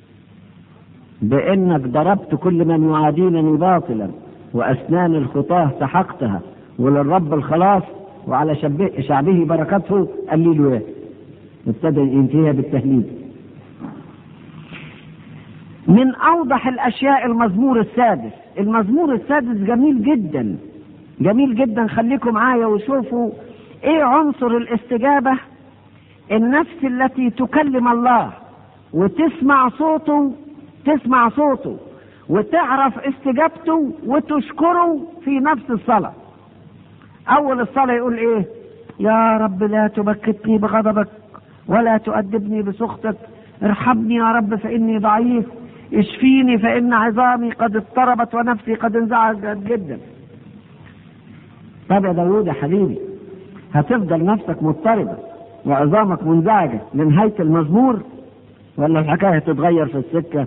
بأنك ضربت كل من يعادينني باطلا وأسنان الخطاة سحقتها وللرب الخلاص وعلى شعبه بركته قال لي له ابتدى ينتهي بالتهليل من اوضح الاشياء المزمور السادس المزمور السادس جميل جدا جميل جدا خليكم معايا وشوفوا ايه عنصر الاستجابة النفس التي تكلم الله وتسمع صوته تسمع صوته وتعرف استجابته وتشكره في نفس الصلاة اول الصلاة يقول ايه يا رب لا تبكتني بغضبك ولا تؤدبني بسخطك ارحمني يا رب فإني ضعيف اشفيني فإن عظامي قد اضطربت ونفسي قد انزعجت جدا طب يا داوود يا حبيبي هتفضل نفسك مضطربة وعظامك منزعجة لنهاية المزمور ولا الحكاية تتغير في السكة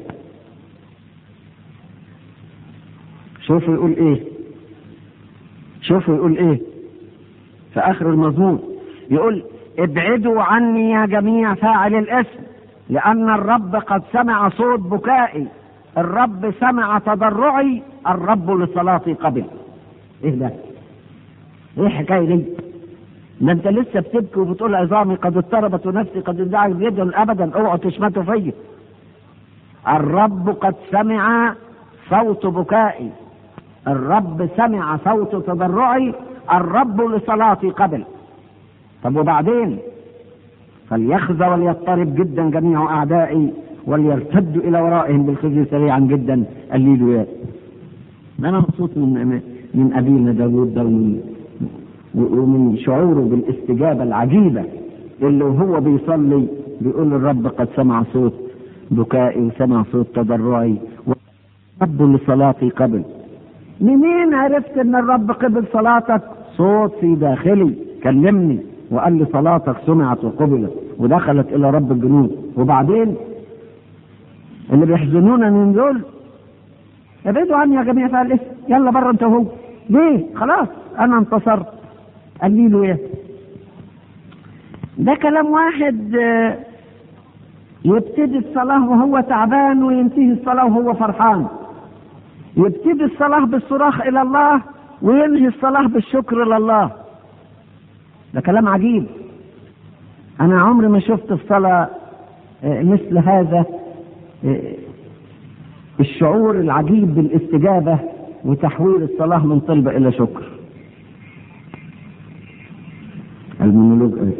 شوفوا يقول ايه شوفوا يقول ايه في اخر المزمور يقول ابعدوا عني يا جميع فاعل الاسم لان الرب قد سمع صوت بكائي الرب سمع تضرعي الرب لصلاتي قبل ايه ده ايه الحكايه دي ده انت لسه بتبكي وبتقول عظامي قد اضطربت ونفسي قد انزعجت جدا ابدا اوعوا تشمتوا فيا الرب قد سمع صوت بكائي الرب سمع صوت تضرعي الرب لصلاتي قبل طب وبعدين فليخزى وليضطرب جدا جميع اعدائي وليرتدوا الى ورائهم بالخزي سريعا جدا الليلويات انا مبسوط من من ابينا داوود ده ومن ومن شعوره بالاستجابه العجيبه اللي وهو بيصلي بيقول الرب قد سمع صوت بكائي وسمع صوت تضرعي رب لصلاتي قبل منين عرفت ان الرب قبل صلاتك صوت في داخلي كلمني وقال لي صلاتك سمعت وقبلت ودخلت الى رب الجنود وبعدين اللي بيحزنونا من دول ابعدوا عني يا جميع فقال الاسم يلا بره انت وهو ليه خلاص انا انتصرت قال لي له ايه ده كلام واحد يبتدي الصلاة وهو تعبان وينتهي الصلاة وهو فرحان يبتدي الصلاة بالصراخ إلى الله وينهي الصلاة بالشكر لله ده كلام عجيب أنا عمري ما شفت في صلاة مثل هذا الشعور العجيب بالاستجابة وتحويل الصلاة من طلبة إلى شكر المونولوج إيه؟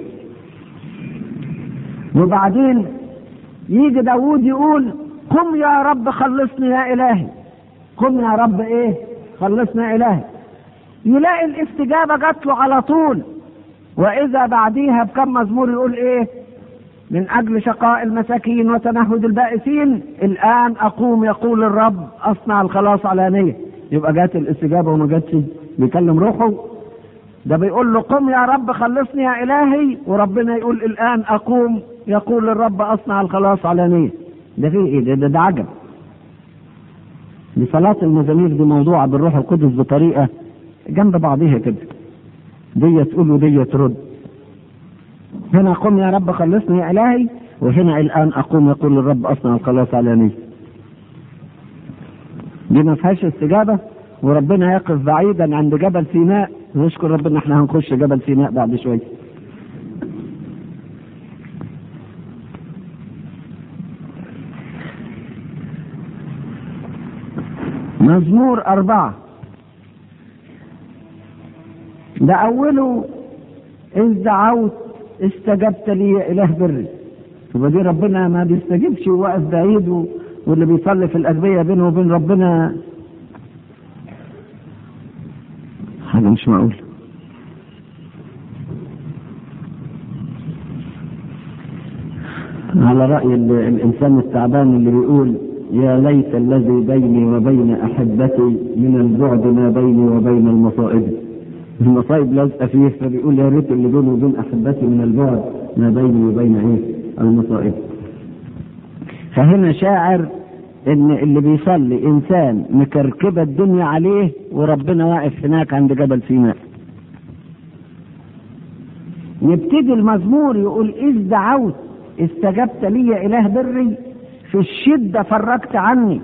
وبعدين يجي داوود يقول قم يا رب خلصني يا إلهي قم يا رب إيه خلصني يا إلهي يلاقي الاستجابة جات له على طول وإذا بعديها بكم مزمور يقول إيه من أجل شقاء المساكين وتنهد البائسين الآن أقوم يقول الرب أصنع الخلاص علانية يبقى جات الاستجابة وما جاتش بيكلم روحه ده بيقول له قم يا رب خلصني يا إلهي وربنا يقول الآن أقوم يقول الرب أصنع الخلاص علانية ده فيه إيه ده, ده, ده عجب دي صلاة المزامير دي موضوعة بالروح القدس بطريقة جنب بعضها كده دي تقول ودي ترد هنا قم يا رب خلصني يا إلهي وهنا الآن أقوم يقول الرب أصنع الخلاص علانية دي ما فيهاش استجابة وربنا يقف بعيدا عند جبل سيناء نشكر ربنا احنا هنخش جبل سيناء بعد شوية مزمور أربعة ده أوله إذ دعوت استجبت لي يا إله بري يبقى دي ربنا ما بيستجيبش وواقف بعيد و... واللي بيصلي في الأجبية بينه وبين ربنا حاجة مش معقول على رأي ال- الإنسان التعبان اللي بيقول يا ليت الذي بيني وبين أحبتي من البعد ما بيني وبين المصائب المصائب لازقة فيه فبيقول يا ريت اللي بيني وبين أحبتي من البعد ما بيني وبين إيه المصائب فهنا شاعر ان اللي بيصلي انسان مكركبه الدنيا عليه وربنا واقف هناك عند جبل سيناء يبتدي المزمور يقول اذ دعوت استجبت لي يا اله بري في الشده فرجت عني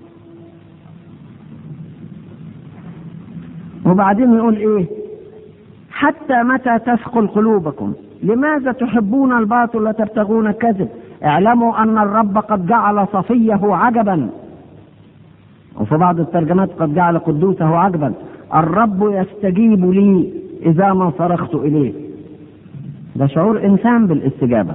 وبعدين يقول ايه حتى متى تثقل قلوبكم لماذا تحبون الباطل وتبتغون الكذب اعلموا ان الرب قد جعل صفيه عجبا وفي بعض الترجمات قد جعل قدوسه عجبا الرب يستجيب لي اذا ما صرخت اليه ده شعور انسان بالاستجابه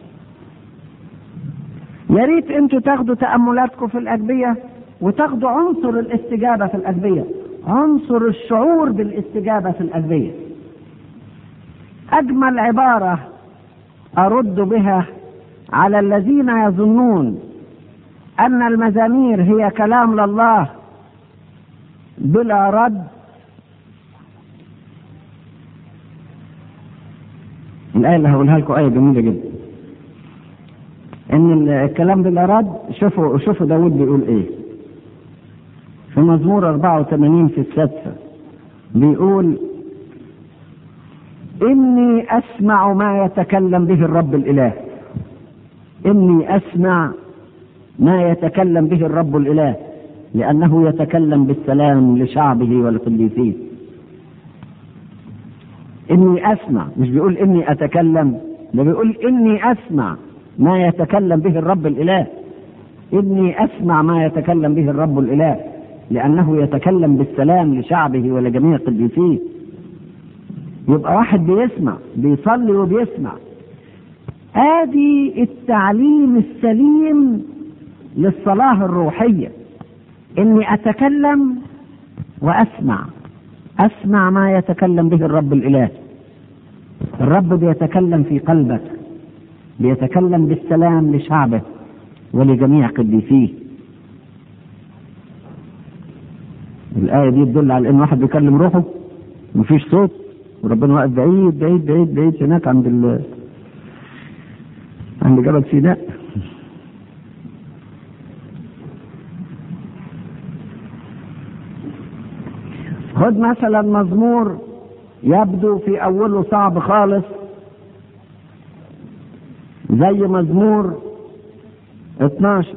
يا ريت انتوا تاخدوا تاملاتكم في الاجبيه وتاخدوا عنصر الاستجابه في الاجبيه عنصر الشعور بالاستجابه في الاجبيه اجمل عباره ارد بها على الذين يظنون ان المزامير هي كلام لله بلا رد الآية اللي هقولها لكم آية جميلة جدا إن الكلام بالأراد شوفوا شوفوا داود بيقول إيه في مزمور 84 في السادسة بيقول إني أسمع ما يتكلم به الرب الإله إني أسمع ما يتكلم به الرب الإله لأنه يتكلم بالسلام لشعبه ولقديسيه إني أسمع مش بيقول إني أتكلم ده بيقول إني أسمع ما يتكلم به الرب الإله إني أسمع ما يتكلم به الرب الإله لأنه يتكلم بالسلام لشعبه ولجميع قديسيه يبقى واحد بيسمع بيصلي وبيسمع ادي التعليم السليم للصلاة الروحية اني اتكلم واسمع اسمع ما يتكلم به الرب الاله الرب بيتكلم في قلبك بيتكلم بالسلام لشعبه ولجميع قديسيه الآية دي تدل على إن واحد بيكلم روحه مفيش صوت وربنا واقف بعيد بعيد بعيد بعيد هناك عند ال عند جبل سيناء خد مثلا مزمور يبدو في أوله صعب خالص زي مزمور 12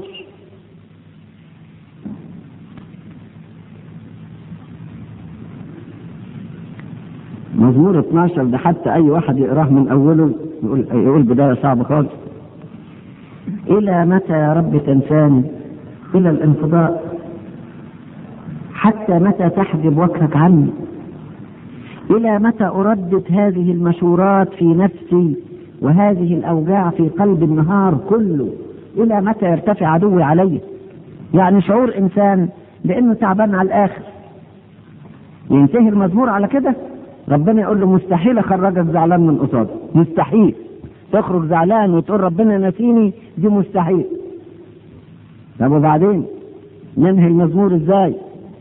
مزمور 12 ده حتى اي واحد يقراه من اوله يقول يقول بدايه صعبه خالص الى متى يا رب تنساني الى الانفضاء حتى متى تحجب وجهك عني الى متى اردد هذه المشورات في نفسي وهذه الاوجاع في قلب النهار كله الى متى يرتفع عدوي علي يعني شعور انسان بانه تعبان على الاخر ينتهي المزمور على كده ربنا يقول له مستحيل اخرجك زعلان من قصادي مستحيل تخرج زعلان وتقول ربنا نسيني دي مستحيل طب وبعدين ننهي المزمور ازاي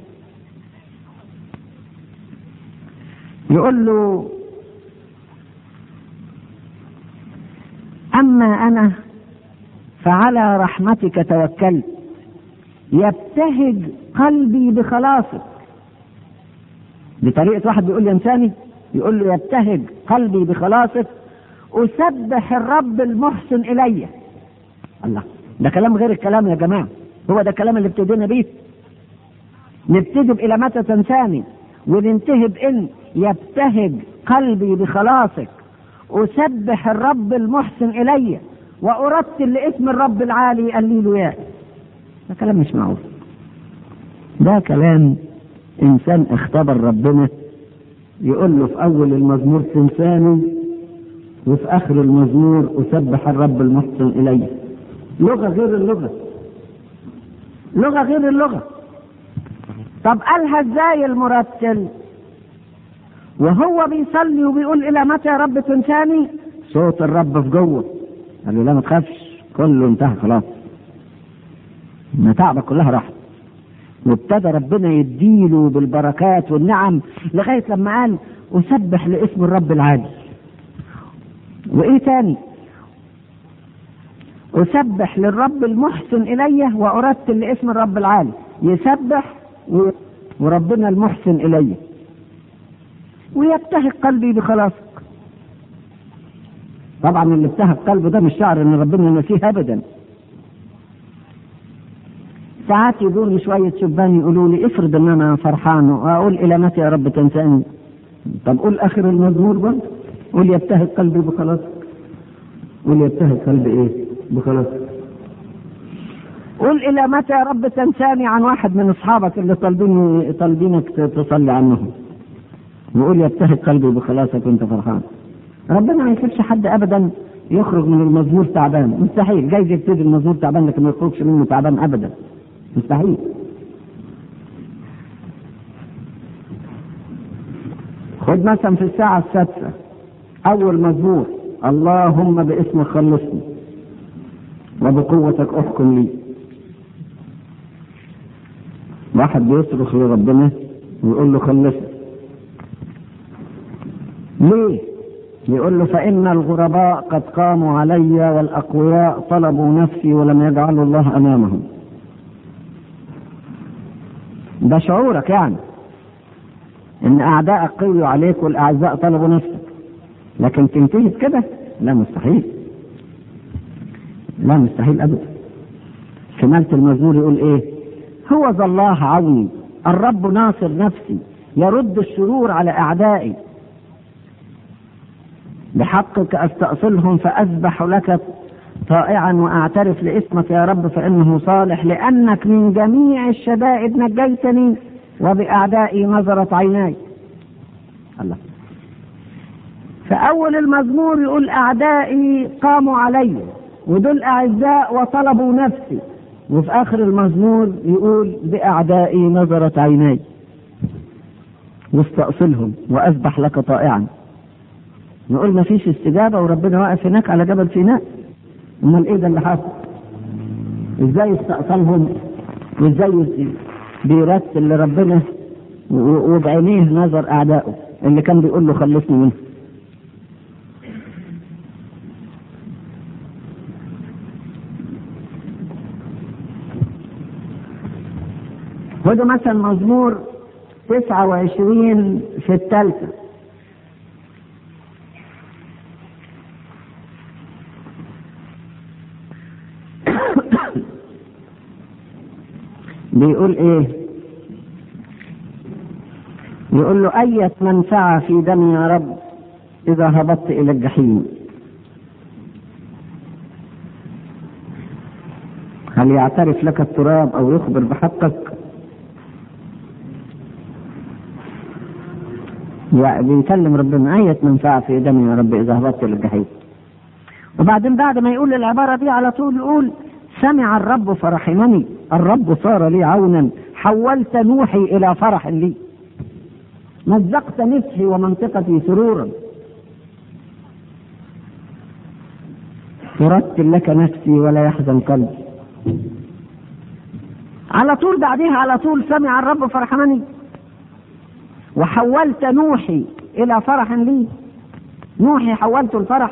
يقول له اما انا فعلى رحمتك توكلت يبتهج قلبي بخلاصك بطريقة واحد بيقول لي انساني يقول له يبتهج قلبي بخلاصك أسبح الرب المحسن إلي الله ده كلام غير الكلام يا جماعة هو ده الكلام اللي ابتدينا بيه نبتدي إلى متى تنساني وننتهي بإن يبتهج قلبي بخلاصك أسبح الرب المحسن إلي وأرتل لاسم الرب العالي قال له يا ده كلام مش معقول ده كلام انسان اختبر ربنا يقول له في اول المزمور تنساني وفي اخر المزمور اسبح الرب المحسن الي لغه غير اللغه لغه غير اللغه طب قالها ازاي المرتل وهو بيصلي وبيقول الى متى يا رب تنساني صوت الرب في جوه قال له لا ما تخافش كله انتهى خلاص متاعبك كلها راحت وابتدى ربنا يديله بالبركات والنعم لغايه لما قال اسبح لاسم الرب العالي وايه تاني اسبح للرب المحسن الي وارتل لاسم الرب العالي يسبح وربنا المحسن الي ويبتهج قلبي بخلاصك طبعا اللي ابتهج قلبه ده مش شعر ان ربنا نسيه ابدا ساعات يقولوا شوية شبان يقولوا لي افرض ان انا فرحان واقول الى متى يا رب تنساني طب قول اخر المزمور برضه قول يبتهج قلبي بخلاصك قول يبتهج قلبي ايه بخلاصك قول الى متى يا رب تنساني عن واحد من اصحابك اللي طالبين طالبينك تصلي عنهم وقول يبتهج قلبي بخلاصك وانت فرحان ربنا ما يسيبش حد ابدا يخرج من المزمور تعبان مستحيل جايز يبتدي المزمور تعبان لكن ما يخرجش منه تعبان ابدا مستحيل خد مثلا في الساعة السادسة أول مزمور اللهم باسمك خلصني وبقوتك احكم لي واحد بيصرخ لربنا ويقول له خلصني ليه؟ يقول له فإن الغرباء قد قاموا علي والأقوياء طلبوا نفسي ولم يجعلوا الله أمامهم ده شعورك يعني إن أعدائك قويوا عليك والأعزاء طلبوا نفسك لكن تنتهي كده لا مستحيل لا مستحيل أبدا كمالة المزمور يقول إيه هو ذا الله عوني الرب ناصر نفسي يرد الشرور على أعدائي بحقك أستأصلهم فأذبح لك طائعا وأعترف لاسمك يا رب فإنه صالح لأنك من جميع الشدائد نجيتني وبأعدائي نظرت عيناي الله فأول المزمور يقول أعدائي قاموا علي ودول أعزاء وطلبوا نفسي وفي آخر المزمور يقول بأعدائي نظرت عيناي واستأصلهم وأذبح لك طائعا نقول ما فيش استجابة وربنا واقف هناك على جبل سيناء امال ايه ده اللي حصل ازاي استأصلهم وازاي بيرتل لربنا وبعينيه نظر اعدائه اللي كان بيقول له خلصني منه وده مثلا مزمور تسعة وعشرين في الثالثة بيقول ايه يقول له أية منفعة في دمي يا رب إذا هبطت إلى الجحيم هل يعترف لك التراب أو يخبر بحقك يعني بيكلم ربنا أية منفعة في دمي يا رب إذا هبطت إلى الجحيم وبعدين بعد ما يقول العبارة دي على طول يقول سمع الرب فرحمني الرب صار لي عونا حولت نوحي إلى فرح لي مزقت نفسي ومنطقتي سرورا ترتل لك نفسي ولا يحزن قلبي على طول بعدها على طول سمع الرب فرحمني وحولت نوحي إلى فرح لي نوحي حولته الفرح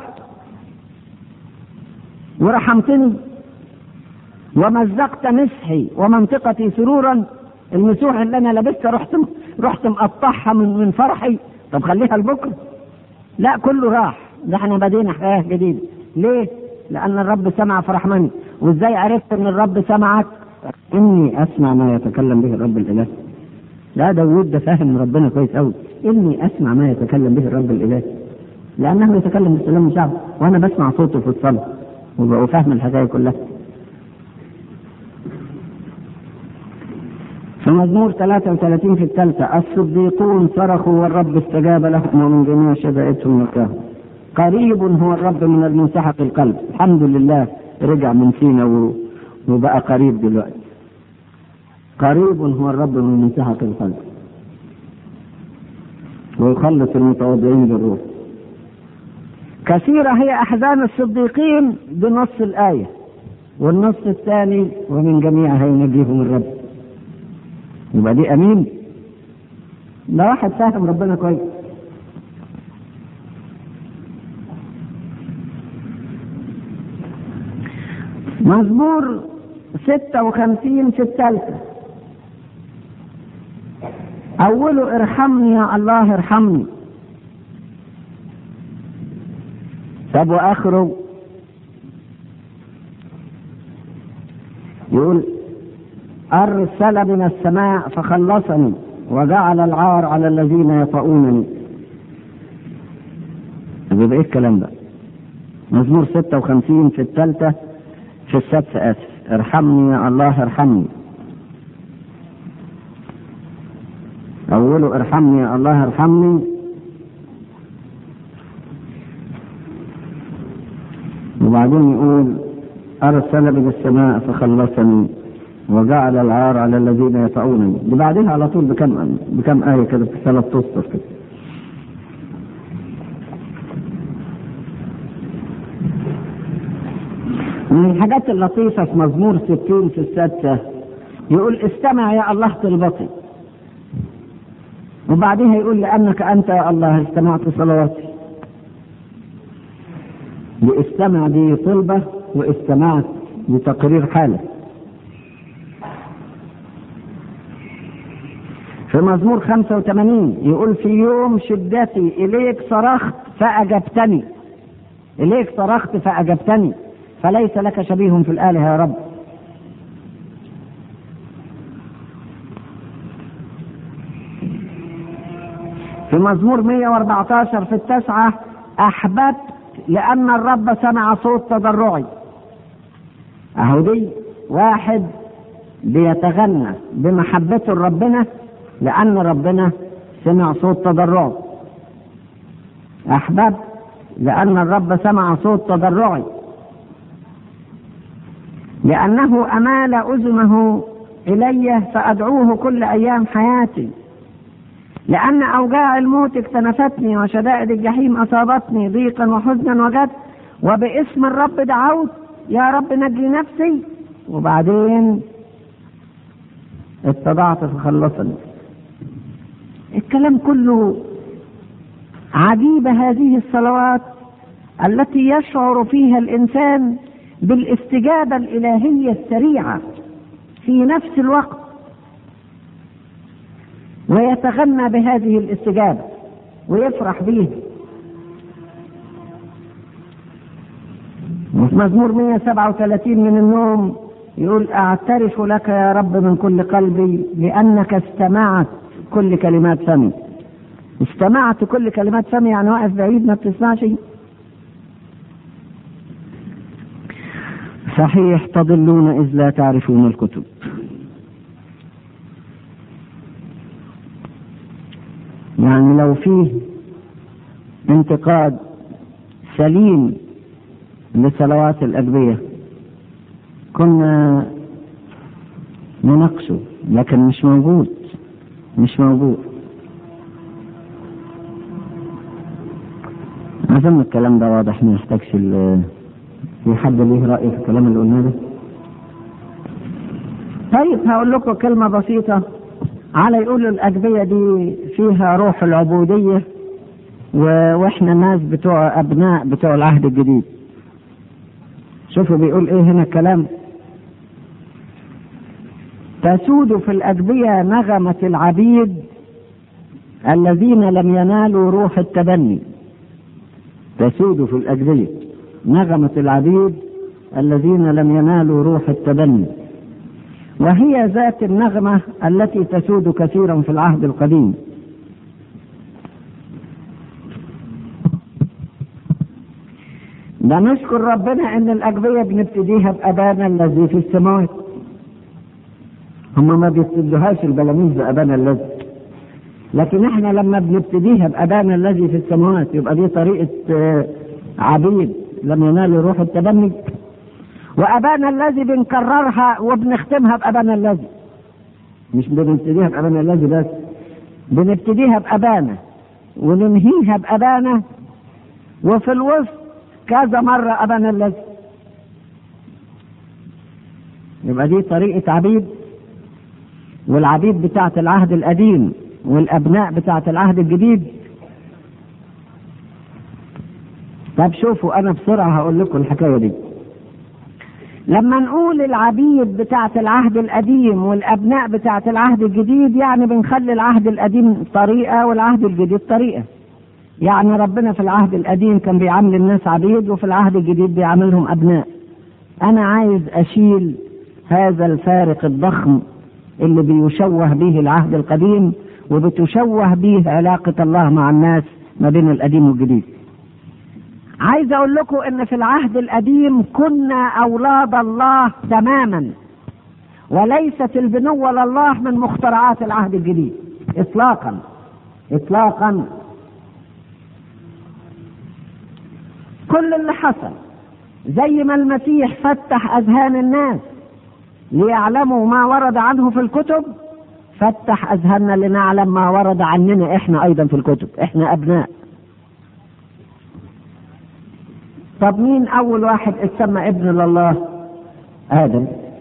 ورحمتني ومزقت مسحي ومنطقتي سرورا المسوح اللي انا لابسها رحت رحت مقطعها من من فرحي طب خليها لبكره لا كله راح ده احنا بدينا حياه جديده ليه؟ لان الرب سمع فرحمني وازاي عرفت ان الرب سمعك؟ اني اسمع ما يتكلم به الرب الاله لا داوود ده فاهم ربنا كويس قوي اني اسمع ما يتكلم به الرب الاله لانه يتكلم بالسلام شعب وانا بسمع صوته في الصلاه وفاهم الحكايه كلها في مزمور 33 في الثالثة الصديقون صرخوا والرب استجاب لهم ومن جميع شدائدهم نكاه قريب هو الرب من المنسحق القلب الحمد لله رجع من سينا وبقى قريب دلوقتي قريب هو الرب من منسحق القلب ويخلص المتواضعين بالروح كثيرة هي أحزان الصديقين بنص الآية والنص الثاني ومن جميعها ينجيهم الرب يبقى دي امين ده واحد فاهم ربنا كويس مزمور ستة وخمسين في الثالثة أوله ارحمني يا الله ارحمني طب وآخره يقول أرسل من السماء فخلصني وجعل العار على الذين يطؤونني يبقى ايه الكلام ده مزمور 56 في الثالثة في السادسة آسف ارحمني يا الله ارحمني أوله ارحمني يا الله ارحمني وبعدين يقول أرسل من السماء فخلصني وجعل العار على الذين يطعونني دي بعدها على طول بكم بكم آية كده في ثلاث أسطر كده من الحاجات اللطيفة في مزمور ستين في السادسة يقول استمع يا الله طلبتي وبعدها يقول لأنك أنت يا الله استمعت صلواتي لاستمع دي طلبة واستمعت لتقرير حالة في مزمور 85 يقول في يوم شدتي إليك صرخت فأجبتني إليك صرخت فأجبتني فليس لك شبيه في الآلهة يا رب في مزمور 114 في التسعة أحببت لأن الرب سمع صوت تضرعي أهو دي واحد بيتغنى بمحبته لربنا لأن ربنا سمع صوت تضرعه أحببت لأن الرب سمع صوت تضرعي لأنه أمال أذنه إلي فأدعوه كل أيام حياتي لأن أوجاع الموت اكتنفتني وشدائد الجحيم أصابتني ضيقا وحزنا وجد وباسم الرب دعوت يا رب نجي نفسي وبعدين اتضعت فخلصني الكلام كله عجيبة هذه الصلوات التي يشعر فيها الإنسان بالاستجابة الإلهية السريعة في نفس الوقت ويتغنى بهذه الاستجابة ويفرح بيها وفي مزمور 137 من النوم يقول اعترف لك يا رب من كل قلبي لانك استمعت كل كلمات فمي استمعت كل كلمات فمي يعني واقف بعيد ما بتسمعش صحيح تضلون اذ لا تعرفون الكتب يعني لو فيه انتقاد سليم لصلوات الأدوية كنا نناقشه لكن مش موجود مش موجود أظن الكلام ده واضح ما يحتاجش في حد ليه رأي في الكلام اللي قلناه ده طيب هقول لكم كلمة بسيطة على يقولوا الأجبية دي فيها روح العبودية و... واحنا ناس بتوع أبناء بتوع العهد الجديد شوفوا بيقول ايه هنا الكلام تسود في الأجبية نغمة العبيد الذين لم ينالوا روح التبني تسود في الأجبية نغمة العبيد الذين لم ينالوا روح التبني وهي ذات النغمة التي تسود كثيرا في العهد القديم ده نشكر ربنا ان الاجبية بنبتديها بابانا الذي في السماوات هم ما بيبتدوهاش البلاميذ بابانا الذي لكن احنا لما بنبتديها بابانا الذي في السماوات يبقى دي طريقة عبيد لم ينالوا روح التبني وابانا الذي بنكررها وبنختمها بابانا الذي مش بنبتديها بابانا الذي بس بنبتديها بابانا وننهيها بابانا وفي الوسط كذا مرة ابانا الذي يبقى دي طريقة عبيد والعبيد بتاعة العهد القديم والابناء بتاعة العهد الجديد طب شوفوا انا بسرعة هقول لكم الحكاية دي لما نقول العبيد بتاعة العهد القديم والأبناء بتاعة العهد الجديد يعني بنخلي العهد القديم طريقة والعهد الجديد طريقة يعني ربنا في العهد القديم كان بيعامل الناس عبيد وفي العهد الجديد بيعاملهم أبناء أنا عايز أشيل هذا الفارق الضخم اللي بيشوه به العهد القديم وبتشوه به علاقة الله مع الناس ما بين القديم والجديد عايز اقول لكم ان في العهد القديم كنا اولاد الله تماما وليست البنوة لله من مخترعات العهد الجديد اطلاقا اطلاقا كل اللي حصل زي ما المسيح فتح اذهان الناس ليعلموا ما ورد عنه في الكتب فتح اذهاننا لنعلم ما ورد عننا احنا ايضا في الكتب احنا ابناء طب مين اول واحد اتسمى ابن لله ادم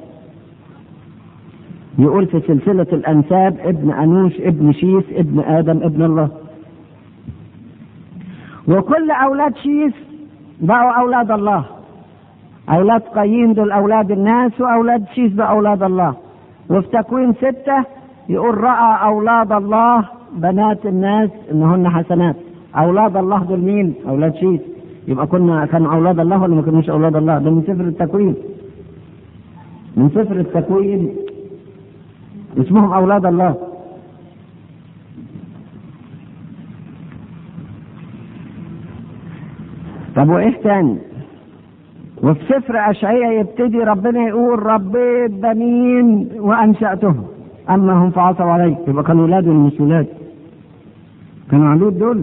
يقول في سلسلة الانساب ابن انوش ابن شيس ابن ادم ابن الله وكل اولاد شيس بقوا أولاد الله أولاد قايين دول أولاد الناس وأولاد شيس بقوا أولاد الله وفي تكوين ستة يقول رأى أولاد الله بنات الناس إنهن حسنات أولاد الله دول مين؟ أولاد شيس يبقى كنا كانوا أولاد الله ولا ما كانوش أولاد الله؟ ده من سفر التكوين من سفر التكوين اسمهم أولاد الله طب وإيه تاني؟ وفي سفر أشعية يبتدي ربنا يقول ربيت بنين وأنشأتهم أما هم فعصوا علي يبقى كانوا ولاد ولا مش ولاد؟ كانوا علود دول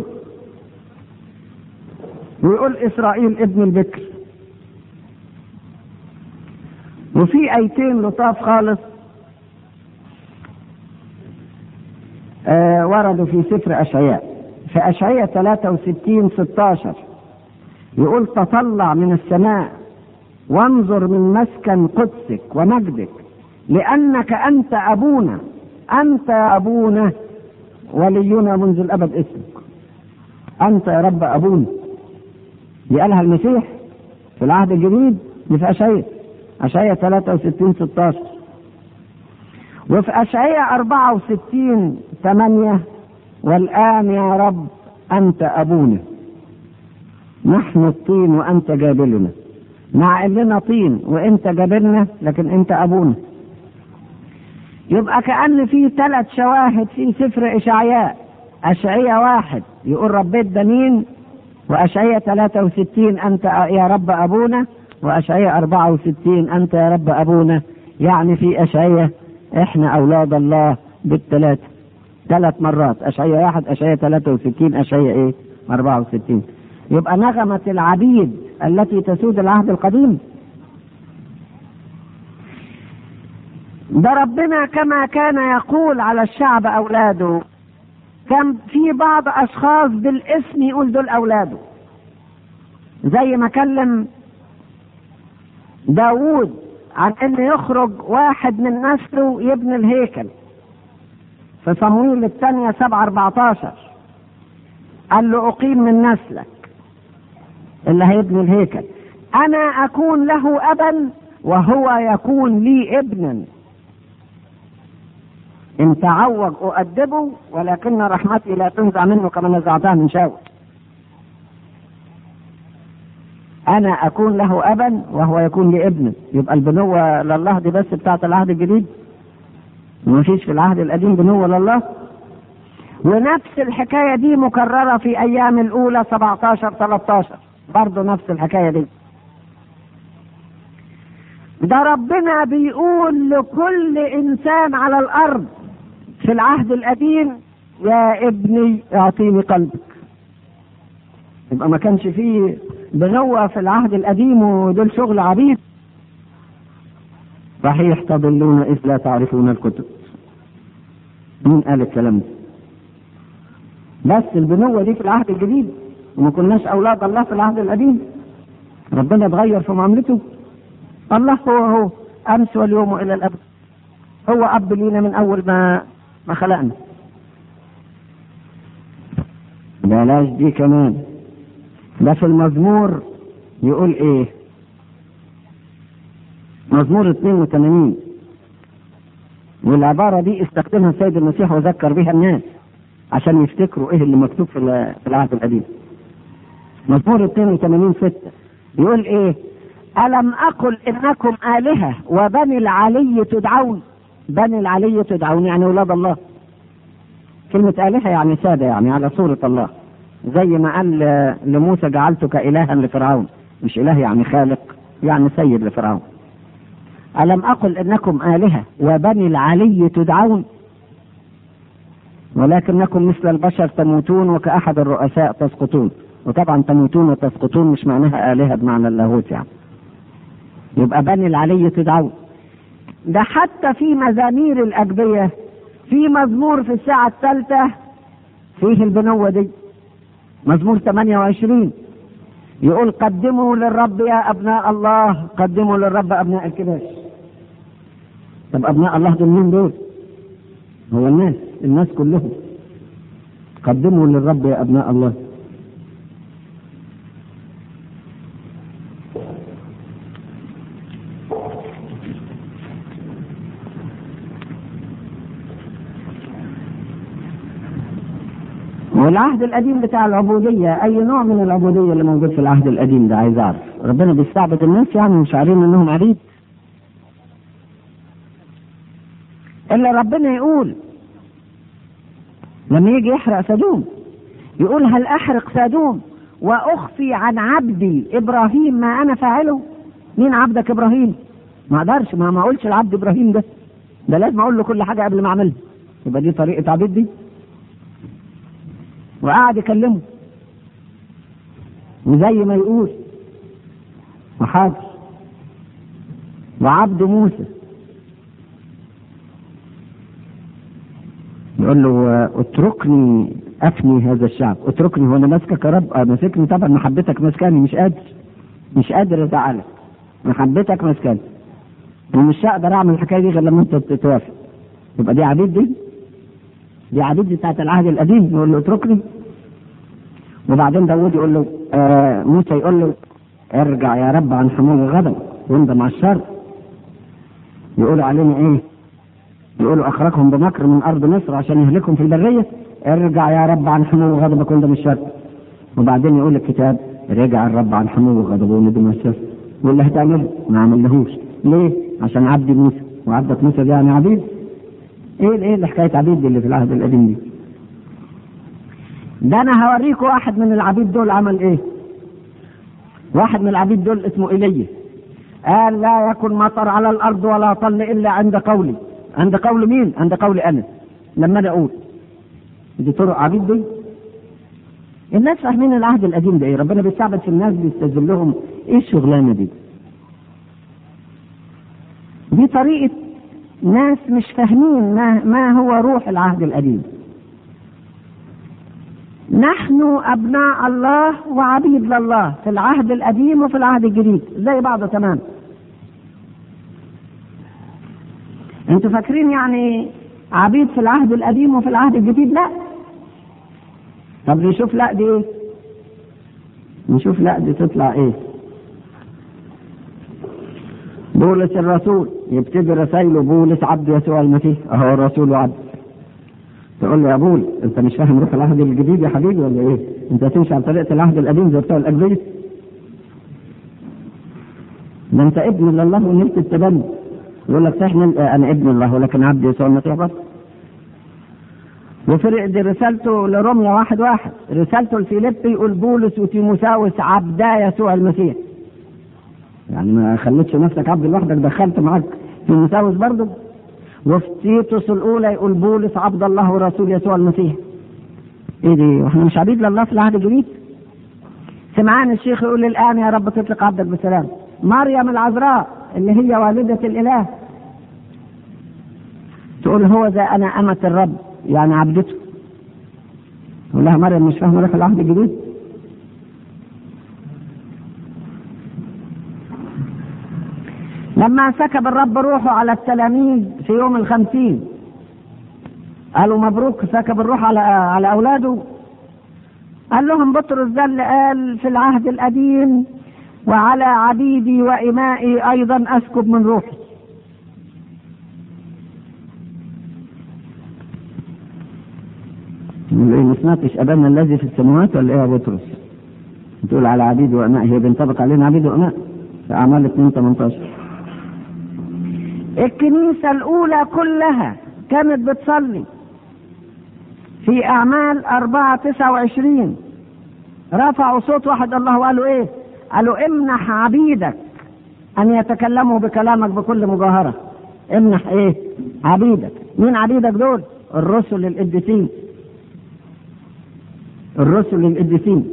ويقول إسرائيل ابن البكر وفي ايتين لطاف خالص آه وردوا في سفر اشعياء في اشعياء 63 16 يقول تطلع من السماء وانظر من مسكن قدسك ومجدك لانك انت ابونا انت ابونا ولينا منذ الابد اسمك انت يا رب ابونا دي قالها المسيح في العهد الجديد دي في اشعياء أشعية 63 16 وفي أشعية 64 8 والآن يا رب أنت أبونا نحن الطين وأنت جابلنا مع إننا طين وأنت جابلنا لكن أنت أبونا يبقى كأن في ثلاث شواهد في سفر إشعياء أشعية واحد يقول ربيت بنين وأشعية 63 أنت يا رب أبونا وأشعية 64 أنت يا رب أبونا يعني في أشعية إحنا أولاد الله بالثلاثة ثلاث مرات أشعية واحد أشعية 63 أشعية إيه 64 يبقى نغمة العبيد التي تسود العهد القديم ده ربنا كما كان يقول على الشعب أولاده كان في بعض أشخاص بالاسم يقول دول أولاده زي ما كلم داوود عن ان يخرج واحد من نسله يبني الهيكل في صمويل الثانية سبعة أربعتاشر قال له أقيم من نسلك اللي هيبني الهيكل أنا أكون له أبا وهو يكون لي ابنا إن تعوج أؤدبه ولكن رحمتي لا تنزع منه كما نزعتها من شاول انا اكون له ابا وهو يكون لي ابنا يبقى البنوه لله دي بس بتاعه العهد الجديد ما فيش في العهد القديم بنوه لله ونفس الحكايه دي مكرره في ايام الاولى 17 13 برضه نفس الحكايه دي ده ربنا بيقول لكل انسان على الارض في العهد القديم يا ابني اعطيني قلبك يبقى ما كانش فيه بنوة في العهد القديم ودول شغل عبيد صحيح تضلون إذ لا تعرفون الكتب مين قال الكلام ده بس البنوة دي في العهد الجديد وما كناش أولاد الله في العهد القديم ربنا اتغير في معاملته الله هو هو أمس واليوم وإلى الأبد هو أب لينا من أول ما ما خلقنا بلاش دي كمان ده في المزمور يقول ايه مزمور 82 والعبارة دي استخدمها السيد المسيح وذكر بها الناس عشان يفتكروا ايه اللي مكتوب في العهد القديم مزمور 82 6 يقول ايه ألم أقل إنكم آلهة وبني العلي تدعون بني العلي تدعون يعني أولاد الله كلمة آلهة يعني سادة يعني على صورة الله زي ما قال لموسى جعلتك إلها لفرعون مش إله يعني خالق يعني سيد لفرعون ألم أقل إنكم آلهة وبني العلي تدعون ولكنكم مثل البشر تموتون وكأحد الرؤساء تسقطون وطبعا تموتون وتسقطون مش معناها آلهة بمعنى اللاهوت يعني يبقى بني العلي تدعون ده حتى في مزامير الأجبية في مزمور في الساعة الثالثة فيه البنوة دي مزمور 28 يقول قدموا للرب يا أبناء الله قدموا للرب أبناء الكباش طب أبناء الله دول مين دول؟ هو الناس الناس كلهم قدموا للرب يا أبناء الله والعهد القديم بتاع العبودية أي نوع من العبودية اللي موجود في العهد القديم ده عايز أعرف ربنا بيستعبد الناس يعني مش عارفين إنهم عبيد إلا ربنا يقول لما يجي يحرق سدوم يقول هل أحرق سدوم وأخفي عن عبدي إبراهيم ما أنا فاعله مين عبدك إبراهيم ما أقدرش ما ما أقولش العبد إبراهيم ده ده لازم أقول له كل حاجة قبل ما أعملها يبقى دي طريقة عبيد دي وقعد يكلمه وزي ما يقول وحاضر وعبد موسى يقول له اتركني افني هذا الشعب اتركني وانا ماسكك يا رب اه ماسكني طبعا محبتك ماسكاني مش قادر مش قادر ازعلك محبتك ماسكاني ومش هقدر اعمل الحكايه دي غير لما انت تتوافق يبقى دي عبيد دي دي عبيد دي بتاعت العهد القديم يقول له اتركني وبعدين داود يقول له آه موسى يقول له ارجع يا رب عن حمول الغضب واندم على الشر يقولوا علينا ايه يقولوا اخرجهم بمكر من ارض مصر عشان يهلكهم في البريه ارجع يا رب عن حمول غضبك واندم الشر وبعدين يقول الكتاب رجع الرب عن حمول غضبه وندم الشر واللي هتعمله ما عملهوش ليه عشان عبد موسى وعبدك موسى دي يعني عبيد ايه ايه اللي حكايه عبيد دي اللي في العهد القديم دي ده انا هوريكم واحد من العبيد دول عمل ايه واحد من العبيد دول اسمه ايليا قال لا يكن مطر على الارض ولا طل الا عند قولي عند قول مين عند قول انا لما انا اقول دي طرق عبيد دي الناس فاهمين العهد القديم ده ايه ربنا بيستعبد في الناس بيستذلهم ايه الشغلانه دي دي طريقه ناس مش فاهمين ما, ما هو روح العهد القديم نحن أبناء الله وعبيد لله في العهد القديم وفي العهد الجديد زي بعض تمام انتوا فاكرين يعني عبيد في العهد القديم وفي العهد الجديد لا طب نشوف لا دي ايه نشوف لا دي تطلع ايه بولس الرسول يبتدي رسائله بولس عبد يسوع المسيح اهو الرسول وعبد تقول له يا بول انت مش فاهم روح العهد الجديد يا حبيبي ولا ايه؟ انت هتمشي على طريقه العهد القديم زي بتوع الاجبيه ده انت ابن لله ونلت التبني يقول لك صحيح انا ابن الله ولكن عبد يسوع المسيح برضه وفرق دي رسالته لروميا واحد واحد رسالته لفيليبي يقول بولس وتيموساوس عبدا يسوع المسيح يعني ما خليتش نفسك عبد لوحدك دخلت معاك تيموساوس برضه وفي تيتوس الاولى يقول بولس عبد الله ورسول يسوع المسيح ايه دي واحنا مش عبيد لله في العهد الجديد سمعان الشيخ يقول الان يا رب تطلق عبدك بسلام مريم العذراء اللي هي والدة الاله تقول هو ذا انا امة الرب يعني عبدته تقول لها مريم مش فاهمه لك العهد الجديد لما سكب الرب روحه على التلاميذ في يوم الخمسين قالوا مبروك سكب الروح على على اولاده قال لهم بطرس ده اللي قال في العهد القديم وعلى عبيدي وإمائي أيضا أسكب من روحي يقول ايه ما سمعتش ابانا الذي في السماوات ولا ايه يا بطرس؟ تقول على عبيد واماء هي بينطبق علينا عبيد واماء في اعمال 2 18 الكنيسة الأولى كلها كانت بتصلي في أعمال أربعة تسعة وعشرين رفعوا صوت واحد الله وقالوا إيه؟ قالوا امنح عبيدك أن يتكلموا بكلامك بكل مجاهرة امنح إيه؟ عبيدك مين عبيدك دول؟ الرسل القديسين الرسل القديسين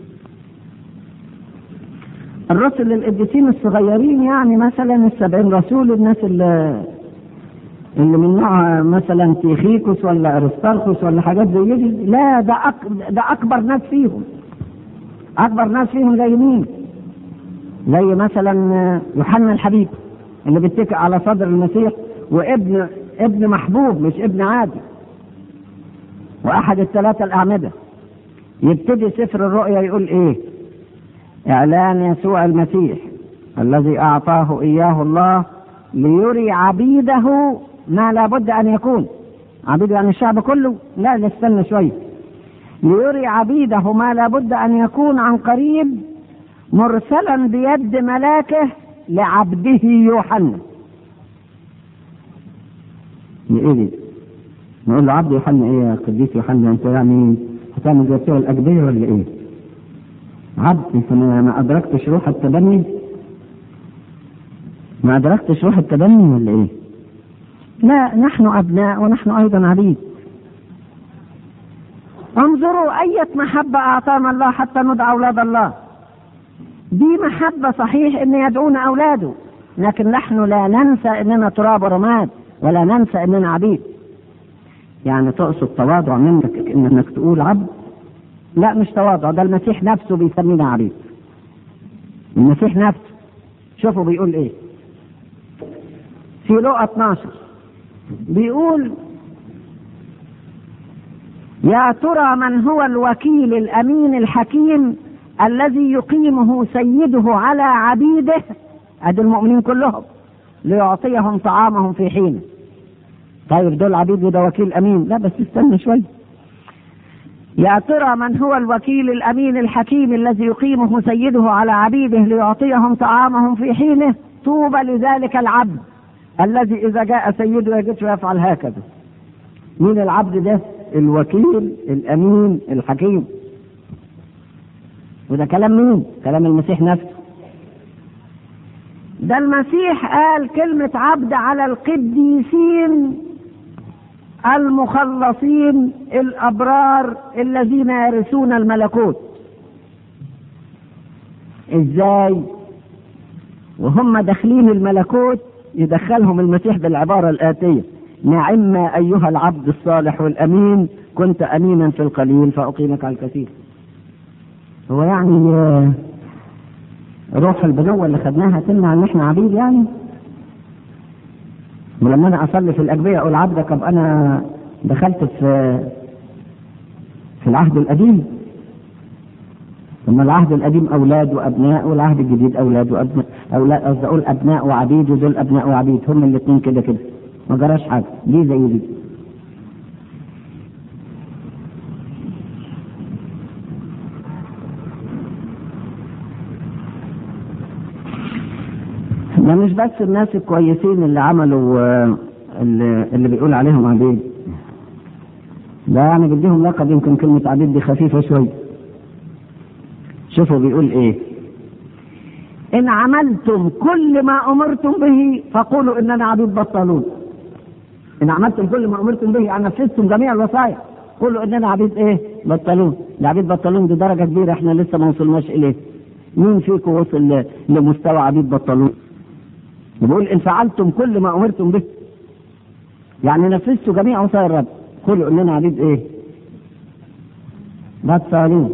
الرسل القديسين الصغيرين يعني مثلا السبعين رسول الناس اللي اللي من نوع مثلا تيخيكوس ولا ارسطرخوس ولا حاجات زي دي لا ده أك... ده اكبر ناس فيهم اكبر ناس فيهم زي مين؟ زي مثلا يوحنا الحبيب اللي بيتكئ على صدر المسيح وابن ابن محبوب مش ابن عادي واحد الثلاثه الاعمده يبتدي سفر الرؤيا يقول ايه؟ إعلان يسوع المسيح الذي أعطاه إياه الله ليري عبيده ما لابد أن يكون عبيده يعني الشعب كله لا نستنى شوية ليري عبيده ما لابد أن يكون عن قريب مرسلا بيد ملاكه لعبده يوحنا ايه دي؟ نقول له عبد يوحنا ايه يا قديس يوحنا انت يعني هتعمل زي بتوع الاجبيه ولا ايه؟ عبد انت ما ما ادركتش روح التبني؟ ما ادركتش روح التبني ولا ايه؟ لا نحن أبناء ونحن أيضا عبيد انظروا أية محبة أعطانا الله حتى ندعى أولاد الله دي محبة صحيح أن يدعون أولاده لكن نحن لا ننسى أننا تراب ورماد ولا ننسى أننا عبيد يعني تقصد تواضع منك انك تقول عبد؟ لا مش تواضع ده المسيح نفسه بيسمينا عبيد المسيح نفسه شوفوا بيقول ايه في لقى 12 بيقول يا ترى من هو الوكيل الامين الحكيم الذي يقيمه سيده على عبيده ادي المؤمنين كلهم ليعطيهم طعامهم في حينه طيب دول عبيد وده وكيل امين لا بس استنى شويه يا ترى من هو الوكيل الامين الحكيم الذي يقيمه سيده على عبيده ليعطيهم طعامهم في حينه طوبى لذلك العبد الذي اذا جاء سيده يجده يفعل هكذا مين العبد ده الوكيل الامين الحكيم وده كلام مين كلام المسيح نفسه ده المسيح قال كلمة عبد على القديسين المخلصين الأبرار الذين يرثون الملكوت ازاي وهم داخلين الملكوت يدخلهم المسيح بالعبارة الآتية نعم أيها العبد الصالح والأمين كنت أمينا في القليل فأقيمك على الكثير هو يعني آه، روح البنوة اللي خدناها تمنع ان احنا عبيد يعني؟ ولما انا اصلي في الاجبيه اقول عبدك ابقى انا دخلت في في العهد القديم ثم العهد القديم اولاد وابناء والعهد الجديد اولاد وابناء اولاد قصدي اقول ابناء وعبيد ودول ابناء وعبيد هم الاثنين كده كده ما جراش حاجه دي زي دي ده مش بس الناس الكويسين اللي عملوا آه، اللي, اللي بيقول عليهم عبيد ده يعني بديهم لقب يمكن كلمه عبيد دي خفيفه شويه شوفوا بيقول ايه ان عملتم كل ما امرتم به فقولوا اننا عبيد بطلون ان عملتم كل ما امرتم به يعني نفذتم جميع الوصايا قولوا اننا عبيد ايه بطلون العبيد بطلون دي درجه كبيره احنا لسه ما وصلناش اليه مين فيكم وصل ل- لمستوى عبيد بطلون بيقول ان فعلتم كل ما امرتم به يعني نفذتوا جميع وصايا الرب قولوا اننا عبيد ايه بطلون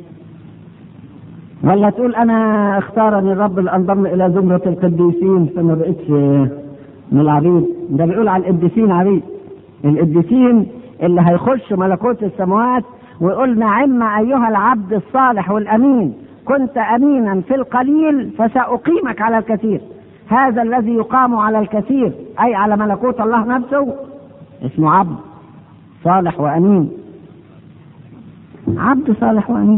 ولا تقول انا اختارني الرب لانضم الى زمرة القديسين فما بقتش من العبيد ده بيقول على القديسين عبيد القديسين اللي هيخش ملكوت السماوات ويقول نعم ايها العبد الصالح والامين كنت امينا في القليل فساقيمك على الكثير هذا الذي يقام على الكثير اي على ملكوت الله نفسه اسمه عبد صالح وامين عبد صالح وامين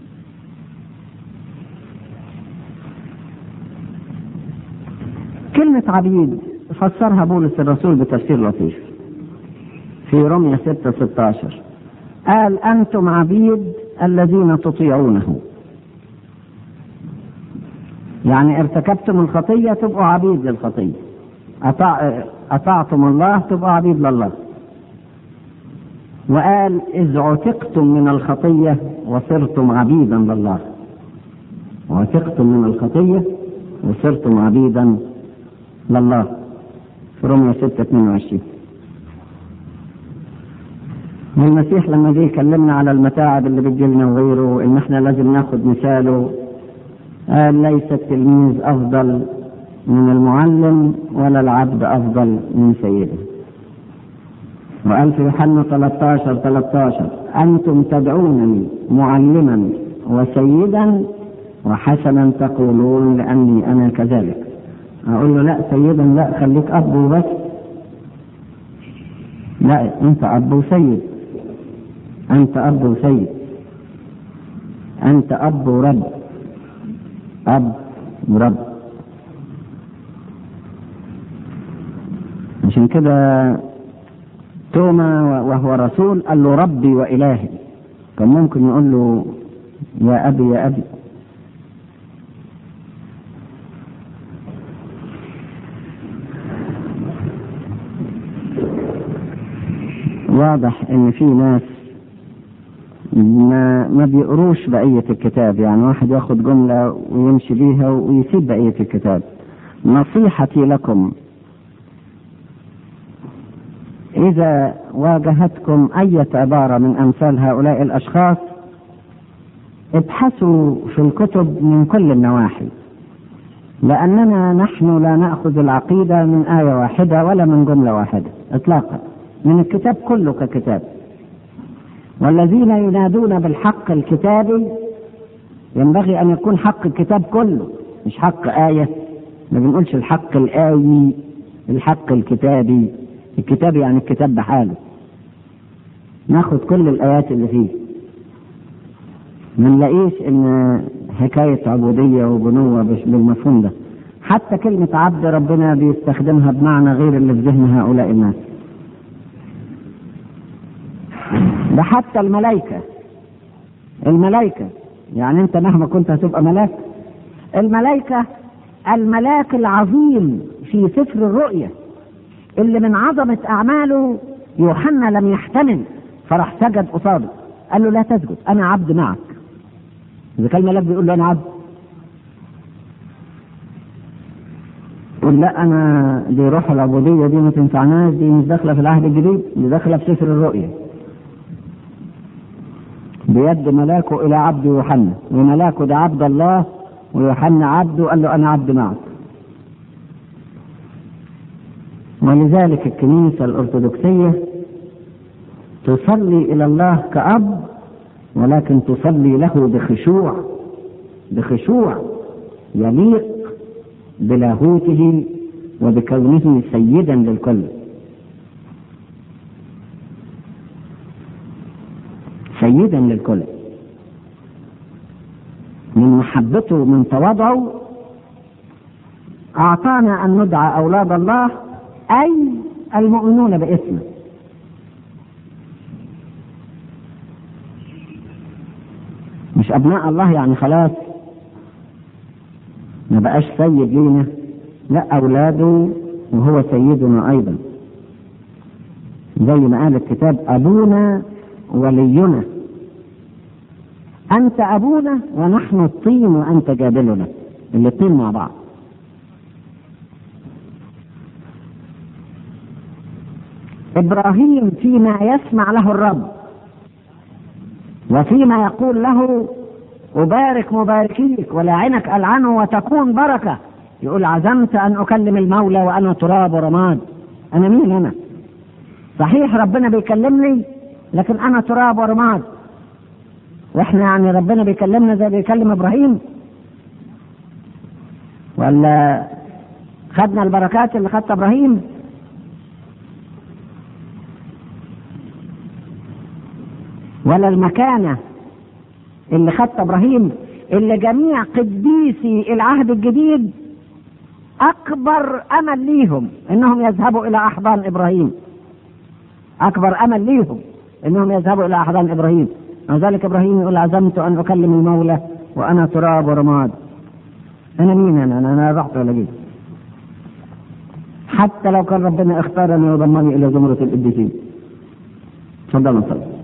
كلمة عبيد فسرها بولس الرسول بتفسير لطيف في رمية 6 16 قال أنتم عبيد الذين تطيعونه يعني ارتكبتم الخطية تبقوا عبيد للخطية أطاع أطعتم الله تبقوا عبيد لله وقال إذ عتقتم من الخطية وصرتم عبيدا لله عتقتم من الخطية وصرتم عبيدا لله في رومية 6 22 والمسيح لما جه يكلمنا على المتاعب اللي بتجيلنا وغيره ان احنا لازم ناخد مثاله قال ليس التلميذ افضل من المعلم ولا العبد افضل من سيده وقال في يوحنا 13 13 انتم تدعونني معلما وسيدا وحسنا تقولون لاني انا كذلك اقول له لا سيدا لا خليك اب وبس لا انت اب وسيد انت اب وسيد أنت أب ورب أب ورب عشان كده توما وهو رسول قال له ربي وإلهي كان ممكن يقول له يا أبي يا أبي واضح ان في ناس ما ما بيقروش بقية الكتاب يعني واحد ياخد جملة ويمشي بيها ويسيب بقية الكتاب نصيحتي لكم إذا واجهتكم أية عبارة من أمثال هؤلاء الأشخاص ابحثوا في الكتب من كل النواحي لأننا نحن لا نأخذ العقيدة من آية واحدة ولا من جملة واحدة إطلاقا من الكتاب كله ككتاب والذين ينادون بالحق الكتابي ينبغي أن يكون حق الكتاب كله مش حق آية ما بنقولش الحق الآيي الحق الكتابي الكتاب يعني الكتاب بحاله ناخد كل الآيات اللي فيه ما نلاقيش ان حكاية عبودية وبنوة بالمفهوم ده حتى كلمة عبد ربنا بيستخدمها بمعنى غير اللي في ذهن هؤلاء الناس ده حتى الملائكة الملائكة يعني انت مهما كنت هتبقى ملاك الملائكة الملاك العظيم في سفر الرؤيا اللي من عظمة أعماله يوحنا لم يحتمل فراح سجد قصاده قال له لا تسجد أنا عبد معك إذا كان الملاك بيقول له أنا عبد يقول لا أنا دي روح العبودية دي ما تنفعناش دي مش داخلة في العهد الجديد دي داخلة في سفر الرؤيا بيد ملاكه إلى عبد يوحنا وملاكه ده عبد الله ويوحنا عبده قال له أنا عبد معك ولذلك الكنيسة الأرثوذكسية تصلي إلى الله كأب ولكن تصلي له بخشوع بخشوع يليق بلاهوته وبكونه سيدا للكل سيدا للكل من محبته من تواضعه أعطانا أن ندعى أولاد الله أي المؤمنون باسمه مش أبناء الله يعني خلاص ما بقاش سيد لينا لا أولاده وهو سيدنا أيضا زي ما قال الكتاب أبونا ولينا أنت أبونا ونحن الطين وأنت جابلنا الاتنين مع بعض إبراهيم فيما يسمع له الرب وفيما يقول له أبارك مباركيك ولعنك ألعنه وتكون بركة يقول عزمت أن أكلم المولى وأنا تراب ورماد أنا مين أنا صحيح ربنا بيكلمني لكن أنا تراب ورماد وإحنا يعني ربنا بيكلمنا زي بيكلم إبراهيم ولا خدنا البركات اللي خدت إبراهيم ولا المكانة اللي خدت ابراهيم اللي جميع قديسي العهد الجديد اكبر امل ليهم انهم يذهبوا الى احضان ابراهيم اكبر امل ليهم انهم يذهبوا الى احضان ابراهيم وذلك ابراهيم يقول عزمت ان اكلم المولى وانا تراب ورماد انا مين انا انا, أنا رحت ولا جيت حتى لو كان ربنا اختارني وضمني الى زمرة القديسين تفضلوا صلوا